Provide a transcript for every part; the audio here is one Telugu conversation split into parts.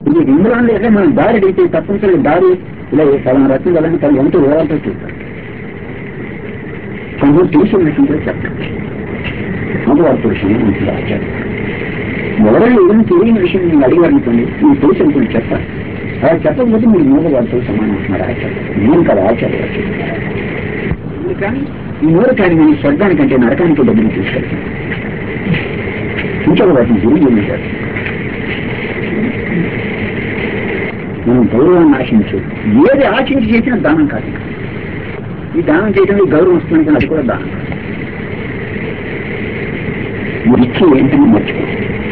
ఇది ఇందులో అంటే మనం దారి అడిగితే తప్పనిసరి దారి ఇలా పలానా రకం కదండి తను ఎంతో వివరాలతో చూస్తారు కొంచెం తెలిసి విషయం కూడా చెప్తాను మగవారి పురుషుని మంచి ఆచారం ఎవరైనా ఏదైనా తెలియని విషయం నేను అడిగారనుకోండి మీకు తెలిసి అనుకోండి చెప్పాలి అలా చెప్పకపోతే మీరు మూగవారితో సమానం అంటున్నారు ఆచార్య నేను కదా ఆచార్య కానీ ఈ మూడు కానీ నేను స్వర్గానికంటే నరకానికి దగ్గరికి తీసుకెళ్తాను ఇంకొక వాటిని గురి చేశారు మనం గౌరవాన్ని ఆశించు ఏది ఆశించి చేసినా దానం కాదు ఈ దానం చేయడంలో గౌరవం వస్తుంది కానీ అది కూడా దానం కాదు మీరు ఇచ్చి ఏంటని మర్చిపో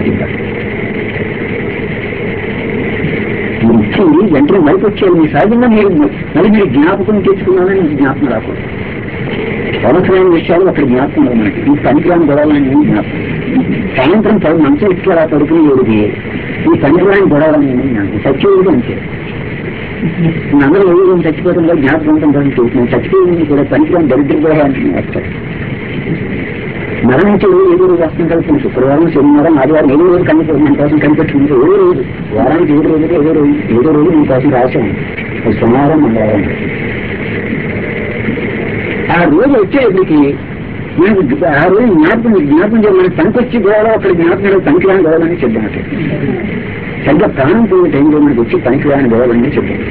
మీరు ఇచ్చి వెంటనే వైపు వచ్చేది మీ సహజంగా మీరు మళ్ళీ మీరు జ్ఞాపకం తెచ్చుకున్నారని మీకు జ్ఞాపకం రాకూడదు అవసరమైన విషయాలు అక్కడ జ్ఞాపకం లేదు మనకి ఈ పనికిరాని గొడవలన్నీ జ్ఞాపకం సాయంత్రం పది మంచం ఇచ్చి అలా పడుకుని ఏడిది ఈ పనికిరాని గొడవలన్నీ జ్ఞాపకం సత్యవుడు అంతే అందరూ ఏదో చచ్చిపోతుందో జ్ఞాపకం ఉంటుందని చూస్తున్నాం చచ్చిపోయింది కూడా పనికిరాని దరిద్ర గ్రహాన్ని వస్తారు మరణించే రోజు ఏదో రోజు వస్తుంది కలిసి శుక్రవారం శనివారం ఆదివారం ఏదో రోజు కనిపెట్టి మన కోసం కనిపెట్టింది ఏదో రోజు వారానికి ఏడు రోజులు ఏదో రోజు ఏదో రోజు మీ కోసం రాశాం సోమవారం మంగళవారం ఆ రోజు వచ్చేటికి నాకు ఆ రోజు జ్ఞాపకం జ్ఞాపకం చేయమని పనికొచ్చి గోడలో అక్కడ జ్ఞాపకం పనికిరాని గోడలని చెప్పాను సరిగ్గా ప్రాణం పోయే టైంలో మనకి వచ్చి పనికిరాని గోడలని చెప్పాను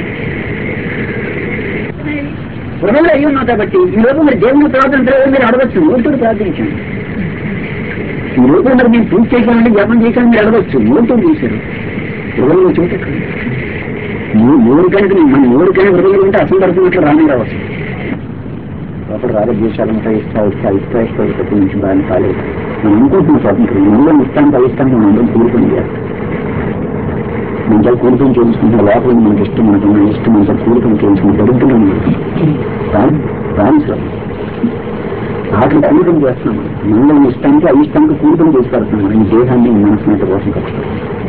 హృదయంలో అయ్యి ఉన్నా కాబట్టి ఈ లోపు మరి దేవుని ప్రార్థన మీరు అడగచ్చు నోటుడు ప్రార్థించండి ఈ లోపు మరి మేము పూజ చేశామంటే జపం చేశామని మీరు అడగచ్చు నోటుడు చేశారు హృదయంలో చోట మూడు కనుక మన మూడు కనుక హృదయంలో ఉంటే అసలు దొరికినట్లు రానే రావచ్చు ఒకటి రాగద్వేషాలను ఇస్తా ఇస్తా ఇస్తా ఇస్తా ఇస్తా నుంచి బాగా కాలేదు మనం అనుకుంటున్నాం స్వాతంత్రం మనలో ఇస్తాను పదిస్తాను మనం అందరం కూడుకుని మంచిగా కూడుకుని చేయించుకుంటున్న లోపల మనకి ఇష్టం మనకు మన ఇష్టం మంచిగా కూడుకుని చేయించుకుని దొరుకుతున్నాం రాని సార్ ఆటలు కూడుకుని చేస్తున్నాం మనలో ఇష్టానికి అయిష్టానికి కూడుకుని చేసి పెడుతున్నాం మనం ఈ దేహాన్ని ఈ మనసుని కోసం కలుస్తాం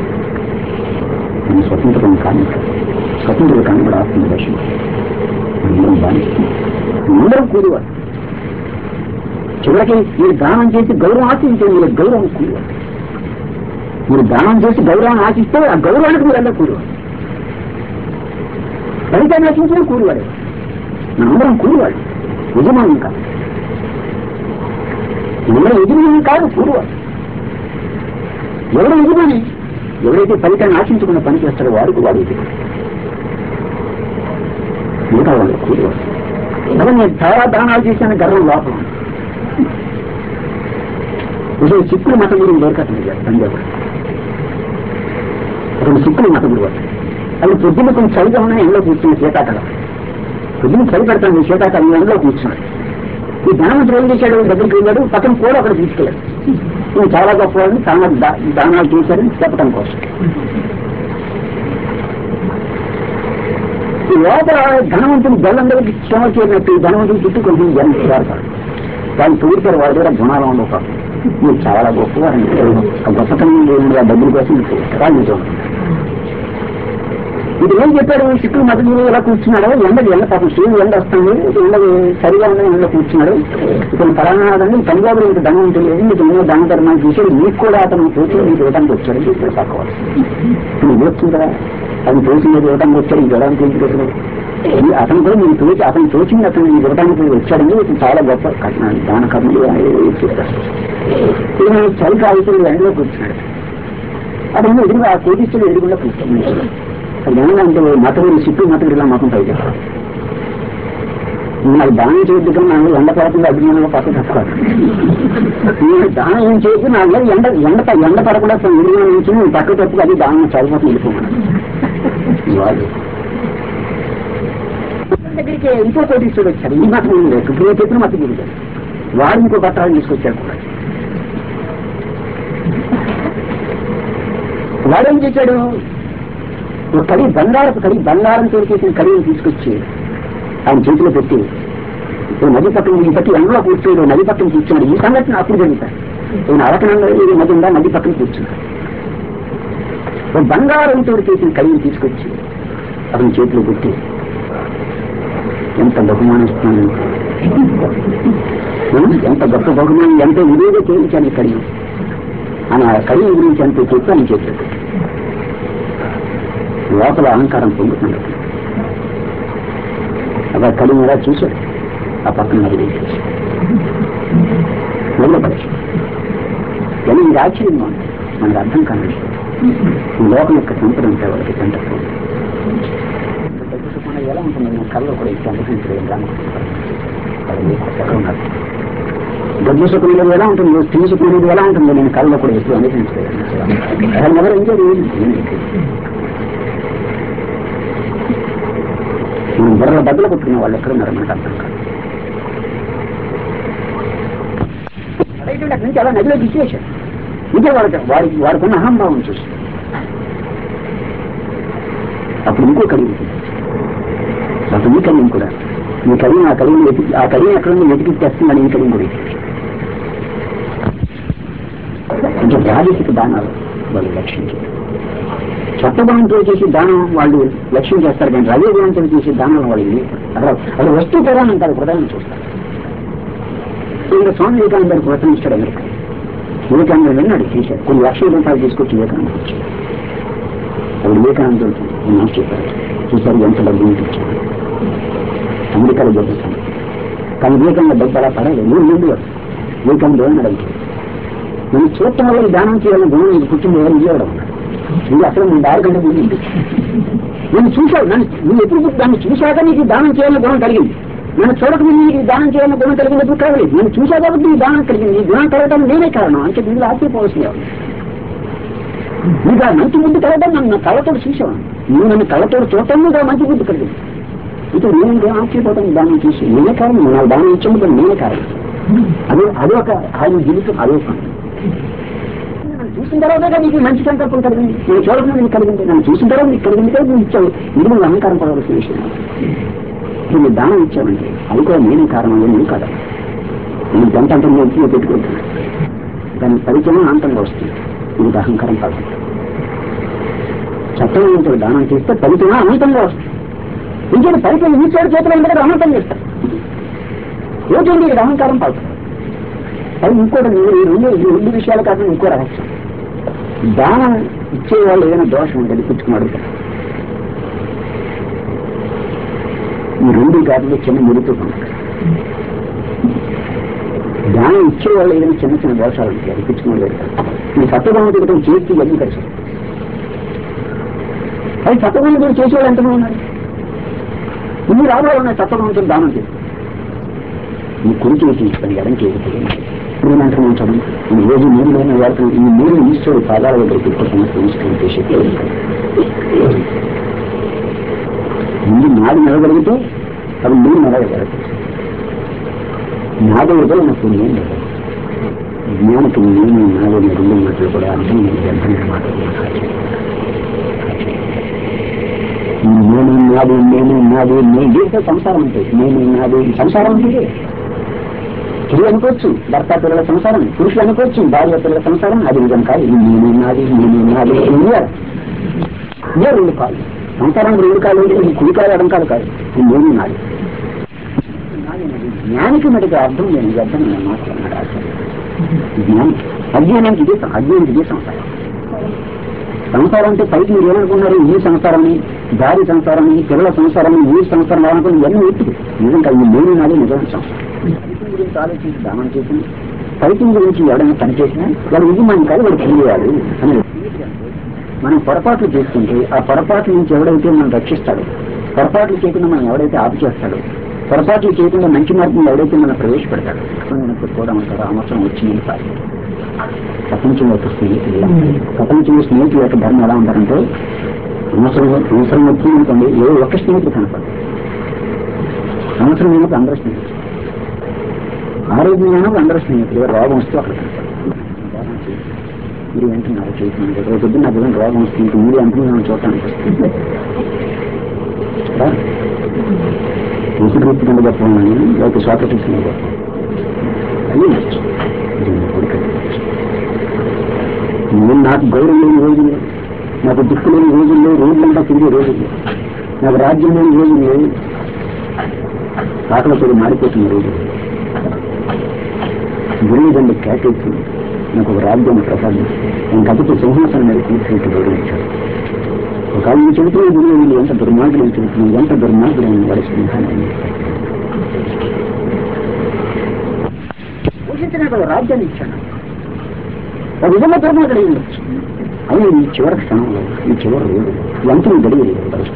మన స్వతంత్రం కానీ స్వతంత్రం కానీ కూడా ఆత్మ దర్శనం అందరం బాధిస్తుంది అందరం కూలివారు చివరికి మీరు దానం చేసి గౌరవం ఆశించే మీరు గౌరవం కూలివారు మీరు దానం చేసి గౌరవం ఆశిస్తే ఆ గౌరవానికి మీరు అందరూ కూలివారు ఫలితాన్ని ఆశించిన కూలివాడే మనందరం కూలివాడు యజమానం కాదు ఎవరు యజమాని కాదు కూలివాడు ఎవరు యజమాని ఎవరైతే ఫలితాన్ని ఆశించకుండా పని చేస్తారో వాడికి వాడు యజమాని మిగతా వాళ్ళు కూలివాడు అదే నేను చాలా దానాలు చేశాను గర్వం లోపల ఇప్పుడు సిక్కులు మత గురించి దొరకట్లేదు సందేహం రెండు సిక్కులు మత గురువు అది పొద్దున్న కొంచెం చలిగా ఉన్నాయి ఎండలో కూర్చుని శీతాకాలం పొద్దున్న చలి పెడతాను శీతాకాలం ఎండలో కూర్చున్నాడు ఈ ధనవంతుడు ఏం చేశాడు దగ్గరికి వెళ్ళాడు పక్కన కూడా అక్కడ తీసుకెళ్ళాడు నేను చాలా గొప్పవాడిని చాలా దానాలు చేశారని చెప్పడం కోసం ఈ లోపల ధనవంతుని జలం దగ్గరికి క్షమ చేరినట్టు ఈ ధనవంతుని చుట్టూ కొంచెం జనం చేరతారు వాళ్ళు చూడతారు వాడు కూడా గుణాలు ఉండవు పాపం. మీరు చాలా గొప్పవారండి ఆ గొప్పతనం ఏంటి ఆ డబ్బుల కోసం వాళ్ళు చూడండి ఇది ఏం చెప్పాడు చిక్కులు మత గురువు ఎలా కూర్చున్నాడు ఎండ ఎండ పాపం సూర్యుడు ఎండ వస్తుంది ఎండ సరిగా ఉన్న ఎండ కూర్చున్నాడు ఇక్కడ పలానాదండి పంజాబ్ ఇంత ధనం ఉంటుంది మీకు ఎన్నో దాన ధర్మాలు చూసాడు మీకు కూడా అతను తోచి మీకు ఇవ్వడానికి వచ్చాడు చెప్పాడు తక్కువ నువ్వు వచ్చింది కదా అతను తోచి మీరు ఇవ్వడానికి వచ్చాడు ఈ ఇవ్వడానికి ఎందుకు వచ్చాడు ఇది అతను కూడా మీరు తోచి అతను తోచింది అతను మీకు ఇవ్వడానికి వచ్చాడని ఇతను చాలా గొప్ప కట్న దాన కర్మలు అనేది చెప్తారు ఇది మనం చలి కాల్సిన ఎండలో కూర్చున్నాడు అతను ఎదురుగా ఆ కోటీశ్వరుడు ఎదురుగుండా కూర్చోండి అది ఏమంటే మతగురు చుట్టూ మతగురు ఇలా మతం పైకి నాకు దానం చేయొద్దు కానీ నాకు ఎండ పడకుండా అభిమానంగా పక్కన తక్కువ నేను దానం ఏం చేయొద్దు నాకు ఎండ ఎండ ఎండ పడకుండా విడిగా నుంచి నేను పక్క తప్పుకు అది దానం చదిపోతే వెళ్ళిపోమన్నాను వాళ్ళు దగ్గరికి ఇంకో కోటీశ్వరుడు వచ్చారు ఈ మతం ఉంది ఇప్పుడు నేను చెప్పిన మతం గురించి వాడు ఇంకో పత్రాలు తీసుకొచ్చారు కూడా వాడేం చేశాడు ఒక కడి బంగారపు కడి బంగారంతో చేసిన కడిని తీసుకొచ్చి ఆయన చేతిలో పెట్టి ఓ నది పక్కన ఈ పట్టి ఎండలో కూర్చోడు నది పక్కన కూర్చున్నాడు ఈ సంగతి అప్పుడు జరుగుతాయి నేను అరకనంలో ఇది నది ఉందా నది పక్కన కూర్చున్నాడు ఓ బంగారంతో చేసిన కడిని తీసుకొచ్చి అతని చేతిలో పెట్టి ఎంత బహుమానిస్తున్నాను ఎంత గొప్ప బహుమానం ఎంత విలువగా చేయించాను కడిగి అని ఆ కడిగి గురించి అంతే చెప్పి అని చెప్పాడు లోపల అహంకారం పొందుతున్నాడు అక్కడ కలిగి ఎలా చూశాడు ఆ పక్కన మరి వదిలిపడేసి కానీ ఇది ఆశ్చర్యంగా ఉంది మనకు అర్థం కాని విషయం ఈ లోకం యొక్క సంపద ఉంటే వాళ్ళకి కంటప్పుడు ఎలా ఉంటుంది నేను కళ్ళు కూడా ఇచ్చి అనుభవించలేదు ఉన్నారు గడ్డ సుఖం మీద ఎలా ఉంటుంది స్త్రీ సుఖం మీద ఎలా ఉంటుందో నేను కళ్ళలో కూడా ఎప్పుడు అనుభవించలేదు అసలు ఎవరు ఎంజాయ్ మనం బుర్రలో డబ్బులు కొట్టుకునే వాళ్ళు ఎక్కడ ఉన్నారు మనకు అర్థం కాదు అదైతే అక్కడి నుంచి అలా నదిలో విశ్లేషం ఇంకా వాడికి వారికి వారికి ఉన్న అహంభావం చూసి అప్పుడు ఇంకో కలిగింది అప్పుడు ఈ కలిగి కూడా ఈ కలిగి ఆ కలిగి వెతికి ఆ కలిగి ఎక్కడ ఉంది వెతికి తెస్తున్నాడు ఈ కలిగి కూడా అంటే రాజసిక దానాలు వాళ్ళు లక్ష్యించారు చట్టభావంతో చేసే దానం వాళ్ళు లక్ష్యం చేస్తారు కానీ రజోగుణంతో చేసే దానాలు వాళ్ళు లేవు. అక్కడ అది వస్తు ప్రధానం కాదు ప్రధానం చూస్తారు ఇంకా స్వామి వివేకానంద గారు ప్రోత్సహించాడు అమెరికా వివేకానంద విన్నాడు చేశాడు కొన్ని లక్షల రూపాయలు తీసుకొచ్చి వివేకానంద ఇచ్చాడు అప్పుడు వివేకానంద నాకు చెప్పారు చూసారు ఎంత డబ్బు ఇచ్చాడు అమెరికాలో జరుగుతుంది కానీ వివేకానంద డబ్బు అలా పడలేదు మీరు ముందు వివేకానంద ఏమని అడిగారు నేను చూడటం వల్ల ఈ దానం చేయాలని గుణం నీకు పుట్టింది ఎవరు ఇవ్వడం ఇది అసలు నేను దారి కంటే ముందు ఉంది. నేను చూశాను నన్ను నువ్వు ఎప్పుడు పుట్టి- దాన్ని చూశాక నీకు ఈ దానం చేయాలని గుణం కలిగింది నన్ను చూడక ముందు నీకు ఈ దానం చేయాలని గుణం కలిగినప్పుడు కలగలేదు నేను చూశా కాబట్టి ఈ దానం కలిగింది ఈ గుణం కలగడానికి నేనే కారణం అంటే దీనిలో ఆశ్చర్యపోవాల్సింది ఎవరు? నీకు ఆ మంచి బుద్ధి కలగడం నన్ను నా కళ్ళతోడు చూసాను నువ్వు నన్ను కళ్ళతోడు చూడటం నీకు ఆ మంచి బుద్ధి కలిగింది ఇప్పుడు నేను ఏం ఆశ్చర్యపోతాను దాన్ని చూసి నేనే కారణం నాకు దానం ఇచ్చినప్పుడు నేనే కారణం అదే అదే ఒక ఆయన జీవితం అదే ఒక నన్ను చూసిన తర్వాత నీకు మంచి సంకల్పం కలిగింది నేను చూడకుండా నీకు కలిగింది నన్ను చూసిన తర్వాత నీకు కలిగింది కదా నువ్వు ఇచ్చావు ఇది నువ్వు అహంకారం పడవలసిన విషయం ఇప్పుడు నువ్వు దానం ఇచ్చావంటే అది కూడా నేనే కారణం నువ్వు కదా నేను గంట అంటే నేను ఇంట్లో పెట్టుకుంటున్నాను దాని పరిచయం అంతంగా వస్తుంది ఇది అహంకారం కాదు చట్టం దానం చేస్తే ఫలితం అనంతంగా వస్తుంది ఇంకేది ఫలితం ఈశ్వరుడు చేతిలో ఉంది కదా అనంతం చేస్తారు రోజు ఇక్కడ అహంకారం పాల్గొంది అది ఇంకోటి మీరు ఈ రెండు ఈ రెండు విషయాలు కాకుండా ఇంకో రహస్యం దానం ఇచ్చే వాళ్ళు ఏదైనా దోషం ఉంటుంది పుచ్చుకుని అడుగుతారు ఈ రెండు కాకుండా చిన్న మురితో దానం ఇచ్చే వాళ్ళు ఏదైనా చిన్న చిన్న దోషాలు ఉంటాయి అది పుచ్చుకుని పెడతారు ఈ సత్యభావం తిరగడం చేసి ఇవన్నీ కలిసి అది సత్యభావం చేసేవాళ్ళు ఎంతమంది ఉన్నారు ఇన్ని రాబోలు ఉన్నాయి సత్యభావంతో దానం చేస్తారు ఈ కుడి చేసి ఇస్తాను ఎడం చేసి నేను అంటున్నాను చదువు ఈ రోజు మీరు నేను వాడుతున్నాను ఈ మీరు ఈశ్వరుడు పాదాల దగ్గర పెట్టుకున్న ఈశ్వరుడు చేసే ముందు నాడు నిలగలిగితే అది మీరు నిలగలగదు నాడు వదలనప్పుడు నేను నిలగలను. జ్ఞానికి నేను నాడు రెండు మాటలు కూడా అర్థం నేను వెంటనే మాట్లాడుతున్నాను నేను నాది నేను నాది నేను దీంతో సంసారం అంటే నేను నాది ఈ సంసారం అంటే స్త్రీ అనుకోవచ్చు భర్త పిల్లల సంసారం పురుషులు అనుకోవచ్చు భార్య పిల్లల సంసారం అది నిజం కాదు ఇది నేను నాది నేను నాది ఇదే ఇదే రెండు కాదు సంసారం రెండు కాదు ఇది కుడి కాదు అడం కాదు కాదు ఇది నేను నాది జ్ఞానికి మటుకు అర్థం నేను ఇది అర్థం నేను మాట్లాడినాడు ఆచార్య జ్ఞానం అజ్ఞానానికి ఇదే అజ్ఞానికి ఇదే సంసారం సంసారం అంటే పైకి మీరు ఏమనుకున్నారు ఈ సంసారమని దారి సంసారమని పిల్లల సంసారమని ఈ సంసారం అనుకుని ఇవన్నీ ఎత్తుకు నిజంగా ఈ లేని నాది నిజం సంసారం ఫలితం గురించి ఆలోచించి దానం చేసింది ఫలితం గురించి ఎవడైనా పని చేసినా వాడు ఇది మన కాదు వాడు తెలియాలి అని మనం పొరపాట్లు చేసుకుంటే ఆ పొరపాట్ల నుంచి ఎవడైతే మనం రక్షిస్తాడో పొరపాట్లు చేయకుండా మనం ఎవడైతే ఆపు చేస్తాడో పొరపాట్లు చేయకుండా మంచి మార్గం ఎవడైతే మనం ప్రవేశపెడతాడో నేను కూడా ఉంటారో అవసరం వచ్చిందని కాదు ప్రపంచంలో యొక్క స్నేహితులు ఎలా ఉంటారు? ప్రపంచంలో స్నేహితుల యొక్క ధర్మం ఎలా ఉంటారంటే అవసరం అవసరం వచ్చింది అనుకోండి ఏ ఒక్క స్నేహితుడు కనపడదు అవసరం అయినప్పుడు అందరూ స్నేహితులు ఆరోగ్యమైనప్పుడు అందరూ స్నేహితులు రోగం వస్తే అక్కడ కనపడదు మీరు వింటున్నారు చేస్తున్నారు రేపు పొద్దున్న నాకు ఏదైనా రోగం వస్తుంది మీరు అంటున్నాను చూడటానికి వస్తుంది విసుగు కింద చెప్పమని లేకపోతే స్వాతంత్రం కింద చెప్పమని అది నచ్చు దీన్ని కొడుకు నేను నాకు గౌరవం లేని రోజులు నాకు దిక్కు లేని రోజుల్లో రోడ్లంతా తిరిగే రోజులు నాకు రాజ్యం లేని రోజులు ఆకలితో మారిపోతున్న రోజులు గురువుదండి కేటాయించి నాకు ఒక రాజ్యాన్ని ప్రసాదించి నేను కబుతూ సింహాసనం మీద కూర్చున్నట్టు గౌరవించాడు ఒక ఆయన చెబుతున్న గురువు వీళ్ళు ఎంత దుర్మార్గులు చెబుతున్నాడు ఎంత దుర్మార్గులు వాడి స్నేహాన్ని పోషించిన రాజ్యాన్ని ఇచ్చాను ఒక విధంగా దుర్మార్గుడు అయి ఉండొచ్చు అది ఈ చివరి క్షణంలో ఈ చివరి రోజు ఎంతో గడియలు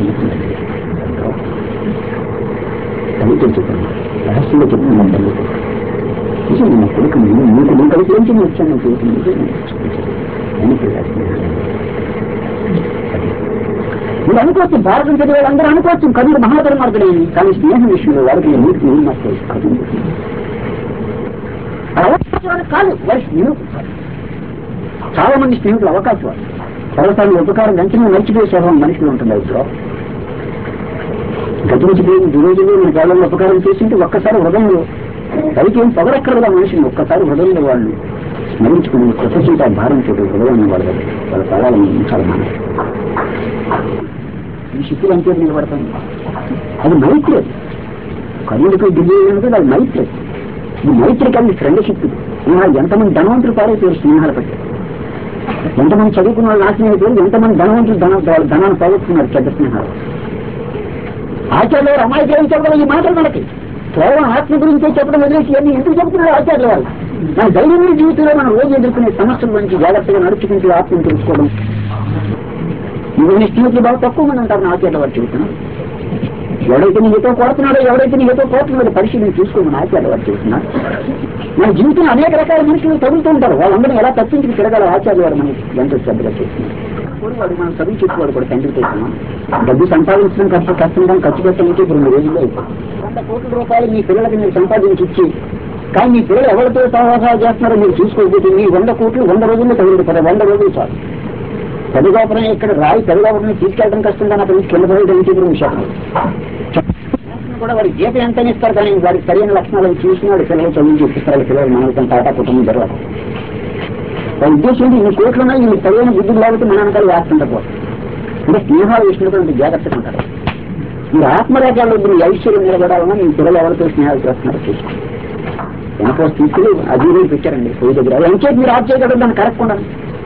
తల్లితో చెప్పాను రహస్యంగా చెప్తున్నాను తల్లితో నిజం నా కొడుకు నేను నీకు నీ కలిసి ఏం చిన్న వచ్చాను చేసింది మీరు అనుకోవచ్చు భారతం చదివే అందరూ అనుకోవచ్చు కనుక మహాధర్మార్గుడేమి కానీ స్నేహం విషయంలో వారికి నీకు నీరు మాత్రం అవకాశాలు కాదు వారి స్నేహితులు చాలా మంది స్నేహితులు అవకాశాలు సర్వసారి ఉపకారం వెంటనే మర్చిపోయే స్వభావం మనిషిలో ఉంటుంది ఇప్పుడు గతించిపోయిన దురోజులు మన కాలంలో ఉపకారం చేసింటే ఒక్కసారి హృదయంలో పైకి ఏం పొగరక్కర్లా మనిషిని ఒక్కసారి హృదయంలో వాళ్ళు స్మరించుకుని కృతచింత భారం చూడు హృదయాన్ని వాళ్ళ వాళ్ళ కాలాలను ఉంచాలి మనం ఈ శక్తులు అంతే నిలబడతాయి అది మైత్రి కర్ణుడికి దివ్య ఏమిటో అది మైత్రి ఈ మైత్రి కలిసి ఫ్రెండ్షిప్ ఇలా ఎంతమంది ధనవంతులు పారైపోయారు స్నేహాలు పట్టి ఎంతమంది చదువుకున్న వాళ్ళు నాశనం అయిపోయారు ఎంతమంది ధనవంతులు ధన వాళ్ళ ధనాన్ని పోగొట్టుకున్నారు చెడ్డ స్నేహాలు ఆచార్యులు వారు అమాయకులు ఏం చెప్పడం ఈ మాటలు మనకి కేవలం ఆత్మ గురించే చెప్పడం వదిలేసి అన్ని ఎందుకు చెప్తున్నారు ఆచార్యులు వారు మన దైనందిన జీవితంలో మనం రోజు ఎదుర్కొనే సమస్యల గురించి జాగ్రత్తగా నడుచుకుంటూ ఆత్మను తెలుసుకోవడం ఇవన్నీ స్నేహితులు బాగా తక్కువ మంది ఉంటారు నా ఆచార్యుల వారు చెబుతున్నారు ఎవడైతే నీతో కోరుతున్నాడో ఎవడైతే నీతో కోరుతున్నాడో పరిశీలన చూసుకోమని ఆచార్య వారు చెబుతున్నారు మన జీవితంలో అనేక రకాల మనుషులు తగులుతూ ఉంటారు వాళ్ళందరినీ ఎలా తప్పించి తిరగాల ఆచార్య వారు మనకి ఎంతో శ్రద్ధగా చేస్తున్నారు వాడు మనం చదువు చెప్పేవాడు కూడా తండ్రి చేస్తున్నాం డబ్బు సంపాదించడం ఖర్చు కష్టం ఖర్చు పెట్టడానికి ఇప్పుడు రెండు రోజుల్లో అయిపోయింది వంద కోట్ల రూపాయలు మీ పిల్లలకి మీరు సంపాదించి ఇచ్చి కానీ మీ పిల్లలు ఎవరితో సహవాసాలు చేస్తున్నారో మీరు చూసుకోకపోతే మీ వంద కోట్లు వంద రోజుల్లో తగులుతారు వంద రోజులు చాలు పెదగోపురం ఇక్కడ రాయి పెదగోపురం తీసుకెళ్ళడం కష్టం కానీ అక్కడ నుంచి కింద పోయడం ఇప్పుడు విషయం కూడా వారి జీతం ఎంత ఇస్తారు కానీ వారికి సరైన లక్షణాలు అవి చూసిన వాడి పిల్లలు చదువు చూపిస్తారు పిల్లలు మనతో టాటా కుటుంబం జరగదు వాళ్ళ ఉద్దేశం ఏంటి ఇన్ని కోట్లు ఉన్నాయి ఇన్ని సరైన బుద్ధులు లేకపోతే మన వెనకాల వేస్తుంటారు అంటే స్నేహాల విషయంలో కొంచెం జాగ్రత్తగా ఉంటారు మీరు ఆత్మరేఖల్లో మీరు ఐశ్వర్యం నిలబడాలన్నా మీ పిల్లలు ఎవరితో స్నేహాలు చేస్తున్నారో చూసుకోండి వెనక స్థితులు అది పెట్టారండి పోయి దగ్గర అది ఎంచేది మీరు ఆఫ్ చేయగలరు దాన్ని కరెక్కుండా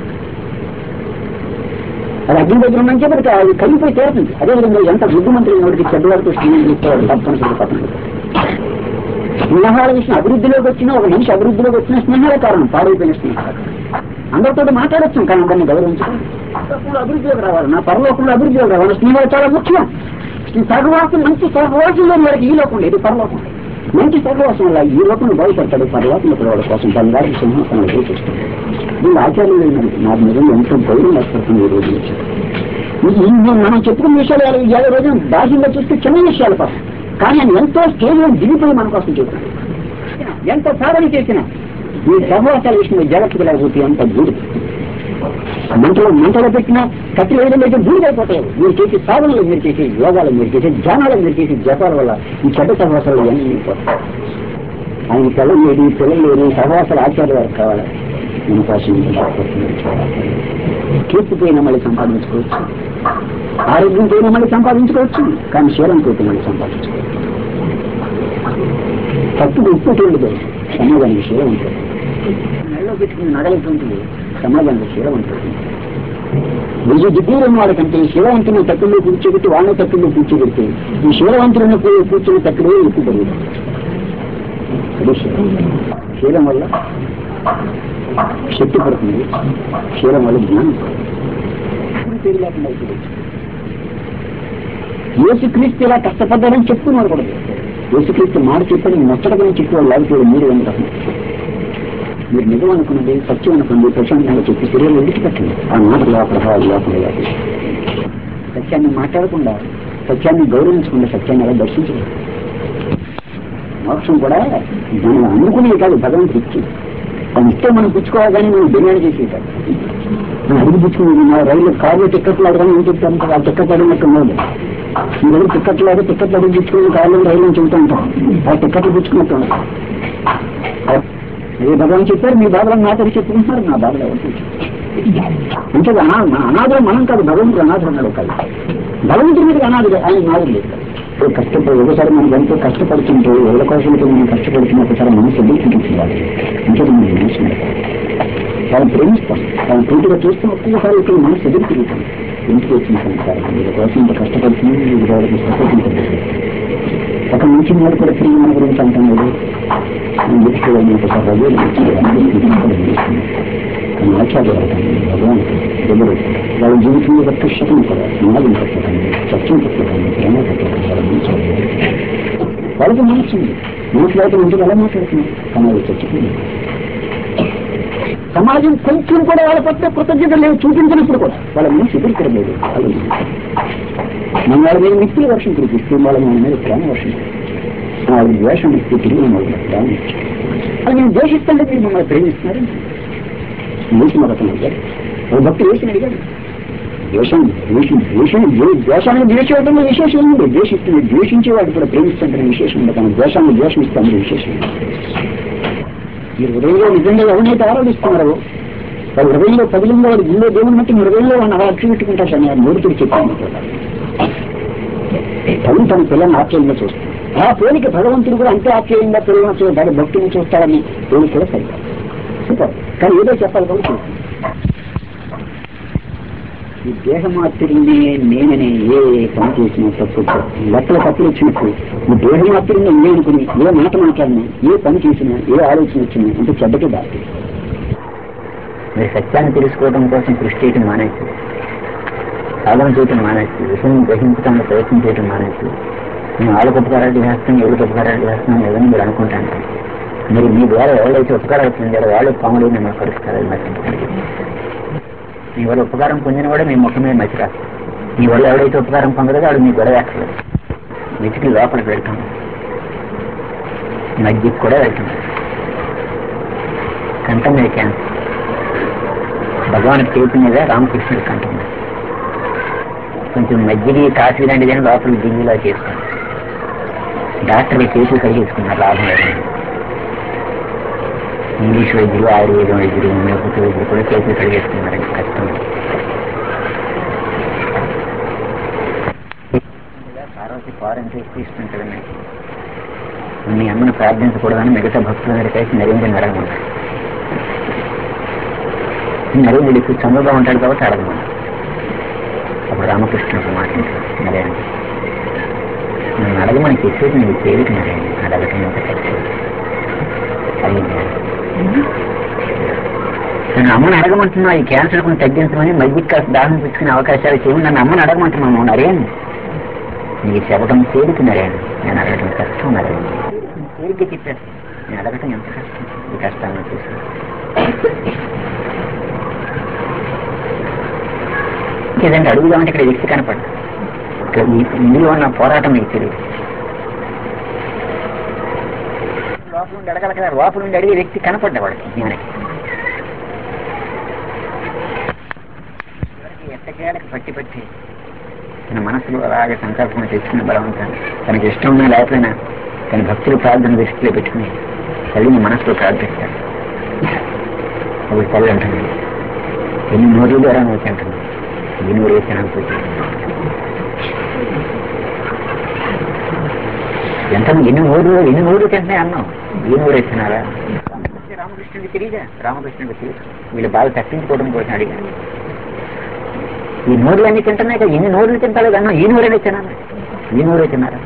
అది అగ్ని దగ్గర ఉందని చెప్పి అది కలిగిపోయి తీరుతుంది అదేవిధంగా ఎంత బుద్ధిమంతులు వాడికి చెడ్డవాడితో స్నేహం చేసేవాడు తప్పనిసరి పక్కన స్నేహాల విషయం అభివృద్ధిలోకి వచ్చినా ఒక మనిషి అభివృద్ధిలోకి వచ్చిన స్నేహాలే కారణం పాడైపోయిన స్నేహాలు అందరితో మాట్లాడచ్చు కానీ అందరిని గౌరవించడం పరలోకంలో అభివృద్ధిలోకి రావాలి నా పరలోకంలో అభివృద్ధిలోకి రావాలి స్నేహాలు చాలా ముఖ్యం ఈ సహవాసం మంచి సహవాసంలో మనకి ఈ లోకం లేదు పరలోకం మంచి సహవాసం వల్ల ఈ లోకం బాగుపడతాడు పరలోకంలో పిల్లవాడి కోసం తన గారికి సింహాసనాలు చూపిస్తాడు దీని ఆచార్యం లేదండి నాకు నిజంగా ఎంతో గౌరవం ఏర్పడుతుంది ఈ రోజు నుంచి ఇది ఇన్ని మనం చెప్పుకున్న విషయాలు ఏదో- ఏదో రోజు బాహ్యంగా చూస్తే చిన్న విషయాలు పాపం కానీ ఆయన ఎంతో స్టేజ్ దిగిపోయి మన కోసం చెప్తాడు ఎంత సాధన చేసినా ఈ సహవాసాల విషయంలో జాగ్రత్తగా లేకపోతే ఎంత దూరం మంటలో మంటలో పెట్టినా కత్తి వేయడం అయితే దూరిపోతాయి మీరు చేసే సాధనలు మీరు చేసే యోగాలు మీరు చేసే ధ్యానాలు మీరు చేసే జపాల వల్ల ఈ చెడ్డ సహవాసాలు ఇవన్నీ పోతాయి ఆయన పిల్లలు లేదు పిల్లలు లేరు సహవాసాలు ఆచార్య వారికి కావాలి మన కోసం కీర్తిపోయిన మళ్ళీ సంపాదించుకోవచ్చు ఆరోగ్యం పోయిన మళ్ళీ సంపాదించుకోవచ్చు కానీ శీలం పోతే మళ్ళీ సంపాదించుకోవచ్చు తప్పు ఉప్పు ఉండదు సమాజానికి శీలం ఉంటుంది నెలలో పెట్టుకుని నగలటువంటి సమాజానికి శీలం ఉంటుంది వెయ్యి డిగ్రీలు ఉన్న వాళ్ళకంటే శీలవంతుని తక్కువలో కూర్చోబెట్టి వాళ్ళని తక్కువలో కూర్చోబెడితే ఈ శీలవంతులను కూర్చొని తక్కువే ఎక్కువ పెరుగుతుంది అది శీలం. శీలం వల్ల శక్తి పడుతుంది శీలం వల్ల జ్ఞానం ఇప్పుడు పేరు లేకుండా అయిపోతుంది యేసుక్రీస్తు ఇలా కష్టపడ్డాడని చెప్పుకున్నారు కూడా యేసుక్రీస్తు మాట చెప్పని నచ్చడమని చెప్పేవాళ్ళు లేకపోతే మీరు ఎంత మీరు నిజం అనుకున్నది సత్యం అనుకున్నది ప్రశాంతంగా చెప్పి శరీరం విడిచిపెట్టండి ఆ మాటలు ఆ ప్రభావాలు లేకుండా లేకుండా. సత్యాన్ని మాట్లాడకుండా సత్యాన్ని గౌరవించకుండా సత్యాన్ని ఎలా దర్శించలేదు మోక్షం కూడా మనం అనుకునేది కాదు భగవంతుడు ఇచ్చి అది ఇస్తే మనం పుచ్చుకోవాలి కానీ మనం డిమాండ్ చేసేది కాదు మనం అడిగి పుచ్చుకునేది మా రైలు కార్లో టిక్కెట్లు అడగానే ఏం చెప్తాను ఆ టిక్కెట్ అడిగినట్టు ఉండదు మీ దగ్గర టిక్కెట్లు అడిగి టిక్కెట్లు అడిగి పుచ్చుకుని కార్లో రైలు చెబుతూ ఉంటాం ఆ టిక్కెట్లు పుచ్చుకున్నట్టు ఉండదు అదే భగవాన్ చెప్పారు మీ బాధలను నాతో చెప్పుకుంటున్నారు నా బాధలు ఎవరు అంటే అనా మన అనాథులు మనం కాదు భగవంతుడు అనాథులు అన్నాడు కాదు భగవంతుడి మీద అనాథుడు ఆయన నాదుడు లేదు ఇప్పుడు కష్టపడి ఒకసారి మనం ఎంతో కష్టపడుతుంటే ఎవరి కోసం అయితే మనం కష్టపడుతున్న ఒకసారి మనసు ఎందుకు చూపించాలి అంటే మనం మనసు వాళ్ళని ప్రేమిస్తాం వాళ్ళని పూర్తిగా చూస్తే ఒక్కొక్కసారి ఇక్కడ మనసు ఎదురు తిరుగుతాం ఇంటికి వచ్చిన సంసారం వీళ్ళ కోసం ఇంత కష్టపడుతుంది వీళ్ళ వాళ్ళకి సపోర్ట్ ఒక మంచి వాడు కూడా తిరిగి మన గురించి అంటున్నాడు ఇంటికి ఒకసారి రజలు కానీ ఆచార్య భగవంతుడు ఎవరు వాళ్ళ జీవితంలో ఒక పుస్తకం కూడా సమాజం పట్టకండి సత్యం పట్టకండి ప్రేమ పట్టకండి వాళ్ళ మంచి వాళ్ళకి మనసు ఉంది మనసు లేకపోతే ఇంటికి ఎలా మాట్లాడుతున్నారు కానీ అది చచ్చిపోయింది సమాజం కొంచెం కూడా వాళ్ళ పట్ల కృతజ్ఞత లేదు చూపించినప్పుడు కూడా వాళ్ళ మనసు ఎదుర్కొనలేదు వాళ్ళు మన వాళ్ళ మీద మిత్రుల వర్షం కురిపిస్తూ వాళ్ళ మన మీద ప్రేమ వర్షం కురిపిస్తూ వాళ్ళ ద్వేషం ఇస్తూ తిరిగి మమ్మల్ని ప్రేమ అది మేము ద్వేషిస్తుంటే మీరు మమ్మల్ని ప్రేమిస్తున్నారు వేసిన రకం అడిగాడు ఒక భక్తులు వేసిన అడిగాడు ద్వేషం ద్వేషం ద్వేషం ద్వేషాన్ని ద్వేషించడంలో విశేషం ఉంది ద్వేషిస్తుంది ద్వేషించే వాడు కూడా ప్రేమిస్తుంటే విశేషం ఉంది కానీ ద్వేషాన్ని ద్వేషిస్తాను విశేషం మీరు హృదయంలో నిజంగా ఎవరినైతే ఆరాధిస్తున్నారో వారి హృదయంలో పదిలిందో వాడి గుళ్ళో దేవుని బట్టి మీ హృదయంలో వాడిని అలా అక్షి పెట్టుకుంటారు సార్ నేను నోటితో చెప్పాను తల్లి తన పిల్లల్ని ఆశ్చర్యంగా చూస్తాను ఆ పోలిక భగవంతుడు కూడా అంతే ఆశ్చర్యంగా పిల్లలను చూస్తాడు భక్తుని చూస్తాడని పోలిక కూడా సరిగ్గా సూపర్ కానీ ఏదో చెప్పాలి కాబట్టి ఈ దేహమాత్రుడిని నేనని ఏ పని చేసినా తప్పు లెక్కల తప్పులు వచ్చినప్పుడు ఈ దేహమాత్రుడిని నేను అనుకుని ఏ మాట మాట్లాడినా ఏ పని చేసినా ఏ ఆలోచన వచ్చినా అంటే చెడ్డకి దాటి మీరు సత్యాన్ని తెలుసుకోవడం కోసం కృషి చేయటం మానేసి సాధన చేయటం మానేసి విషయం గ్రహించడానికి ప్రయత్నం చేయటం మానేసి మేము వాళ్ళకి ఉపకారాలు చేస్తాం ఎవరికి ఉపకారాలు చేస్తున్నాం లేదని మీరు అనుకుంటాను మీరు మీ ద్వారా ఎవరైతే ఉపకారాలు పొందారో వాళ్ళు పాములు మేము కలుస్తారు మర్చిపోండి మీ వల్ల ఉపకారం పొందిన కూడా మీ ముఖం మీద మచ్చి రాస్తారు మీ వల్ల ఎవరైతే ఉపకారం పొందలేదో వాడు మీ గొడవ వేస్తారు వెతికి లోపలికి వెళ్తాం మధ్యకి కూడా వెళ్తాం కంఠం మీద క్యాన్సర్ భగవాన్ చేతి మీద రామకృష్ణుడి కంఠం మీద కొంచెం మజ్జిగి కాఫీ లాంటిదని లోపలికి దిగులా చేసుకున్నాం డాక్టర్లు చేతులు కలిగేసుకున్నారు లాభం లేదని ఇంగ్లీష్ వైద్యులు ఆయుర్వేదం వైద్యులు హోమియోపతి వైద్యులు కూడా చేతులు కలిగేసుకున్నారండి కష్టం పార్వతి ఫారెన్ తీసుకుంటుందండి మీ అమ్మను ప్రార్థించకూడదని మిగతా భక్తులందరి కలిసి నరేంద్రని అడగమన్నారు నరేంద్రుడికి చనువుగా ఉంటాడు కాబట్టి అడగమన్నారు అప్పుడు రామకృష్ణుడు మాట్లాడారు నరేంద్ర నన్ను అడగమని చెప్పేది నీకు తేలిక నరేంద్ర అడగటం ఎంత కష్టం అయ్యింది నన్ను అమ్మని అడగమంటున్నా ఈ క్యాన్సర్ కొని తగ్గించమని మధ్యకి కాస్త దాహం పుచ్చుకునే అవకాశాలు చేయండి నన్ను అమ్మని అడగమంటున్నాను నరేన్ నీకు చెప్పడం తేలిక నరేన్ నేను అడగటం కష్టం నరేన్ తేలిక చెప్పాను నేను అడగటం ఎంత కష్టం ఈ కష్టాన్ని చూసి ఏదంటే అడుగుదామంటే ఇక్కడ వ్యక్తి కనపడ్డా ఇక్కడ ఈ ఇందులో ఉన్న పోరాటం మీకు తెలియదు లోపల నుండి అడగాలి కదా లోపల నుండి అడిగే వ్యక్తి కనపడ్డా వాడికి జ్ఞానికి చివరికి ఎట్టకేలకు పట్టి పట్టి తన మనసులో అలాగే సంకల్పం తెచ్చుకుని బలవంతాన్ని తనకి ఇష్టం ఉన్నా లేకపోయినా తన భక్తులు ప్రార్థన దృష్టిలో పెట్టుకుని తల్లిని మనసులో ప్రార్థిస్తాడు అప్పుడు తల్లి అంటుంది ఎన్ని నోరుల ద్వారా నువ్వు తింటుంది ఈ నూరు వేసాను ఎంత ఎన్ని నూరు ఎన్ని నూరు తింటున్నాయి అన్నాం ఈ నూరు ఇచ్చినారా రామకృష్ణుడికి తెలియదా రామకృష్ణుడికి తెలియదు వీళ్ళు బాగా తప్పించుకోవడం కోసం అడిగారు ఈ నూరులు అన్ని తింటున్నాయి కదా ఎన్ని నూరులు తింటారు అన్నా ఈ నూరే తిన్నాను ఈ నూరే తిన్నారా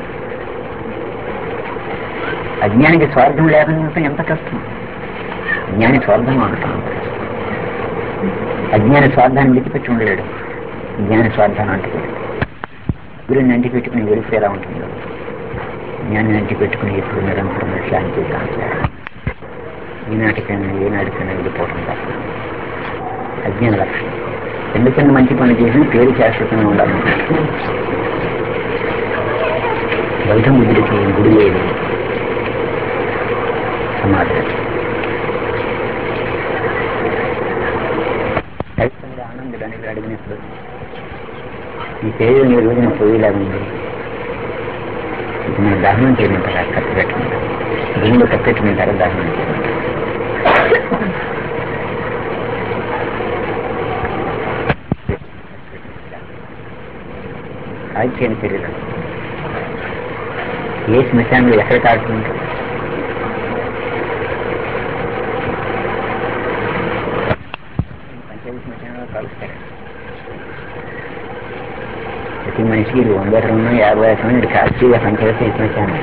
అజ్ఞానికి స్వార్థం లేకుండా ఎంత కష్టం జ్ఞాని స్వార్థం అనటం అజ్ఞాని స్వార్థాన్ని విడిచిపెట్టి ఉండలేడు జ్ఞాని స్వార్థాన్ని అంటుకోడు గురిని అంటి పెట్టుకుని వెలిసి ఎలా ఉంటుందో జ్ఞాని అంటి పెట్టుకుని ఎప్పుడు నిరంతరం శాంతి కాంతి ఈనాటికైనా ఏనాటికైనా వెళ్ళిపోవడం తప్ప అజ్ఞాన లక్షణం చిన్న చిన్న మంచి పనులు చేసిన పేరు శాశ్వతంగా ఉండాలి బౌద్ధ ముద్దుడికి గుడి లేదు సమాధి ఖచ్చితంగా ఆనందుడు అనేది అడిగినప్పుడు ఈ పేరు ఈ రోజున పోయేలాగా ఉంది ఇది మన దహనం చేయమంటారా కత్తి పెట్టమంటారు భూమిలో కప్పెట్టమంటారా దహనం చేయమంటారు ఆశ్చర్య చర్యలు ఏ శ్మశానంలో ఎక్కడ కాల్చుకుంటారు పంచాయతీ శ్మశానంలో కలుస్తారు ప్రతి మనిషికి ఇది వంద రెండు యాభై మంది కాస్ట్లీగా పనిచేస్తే ఇచ్చినట్టు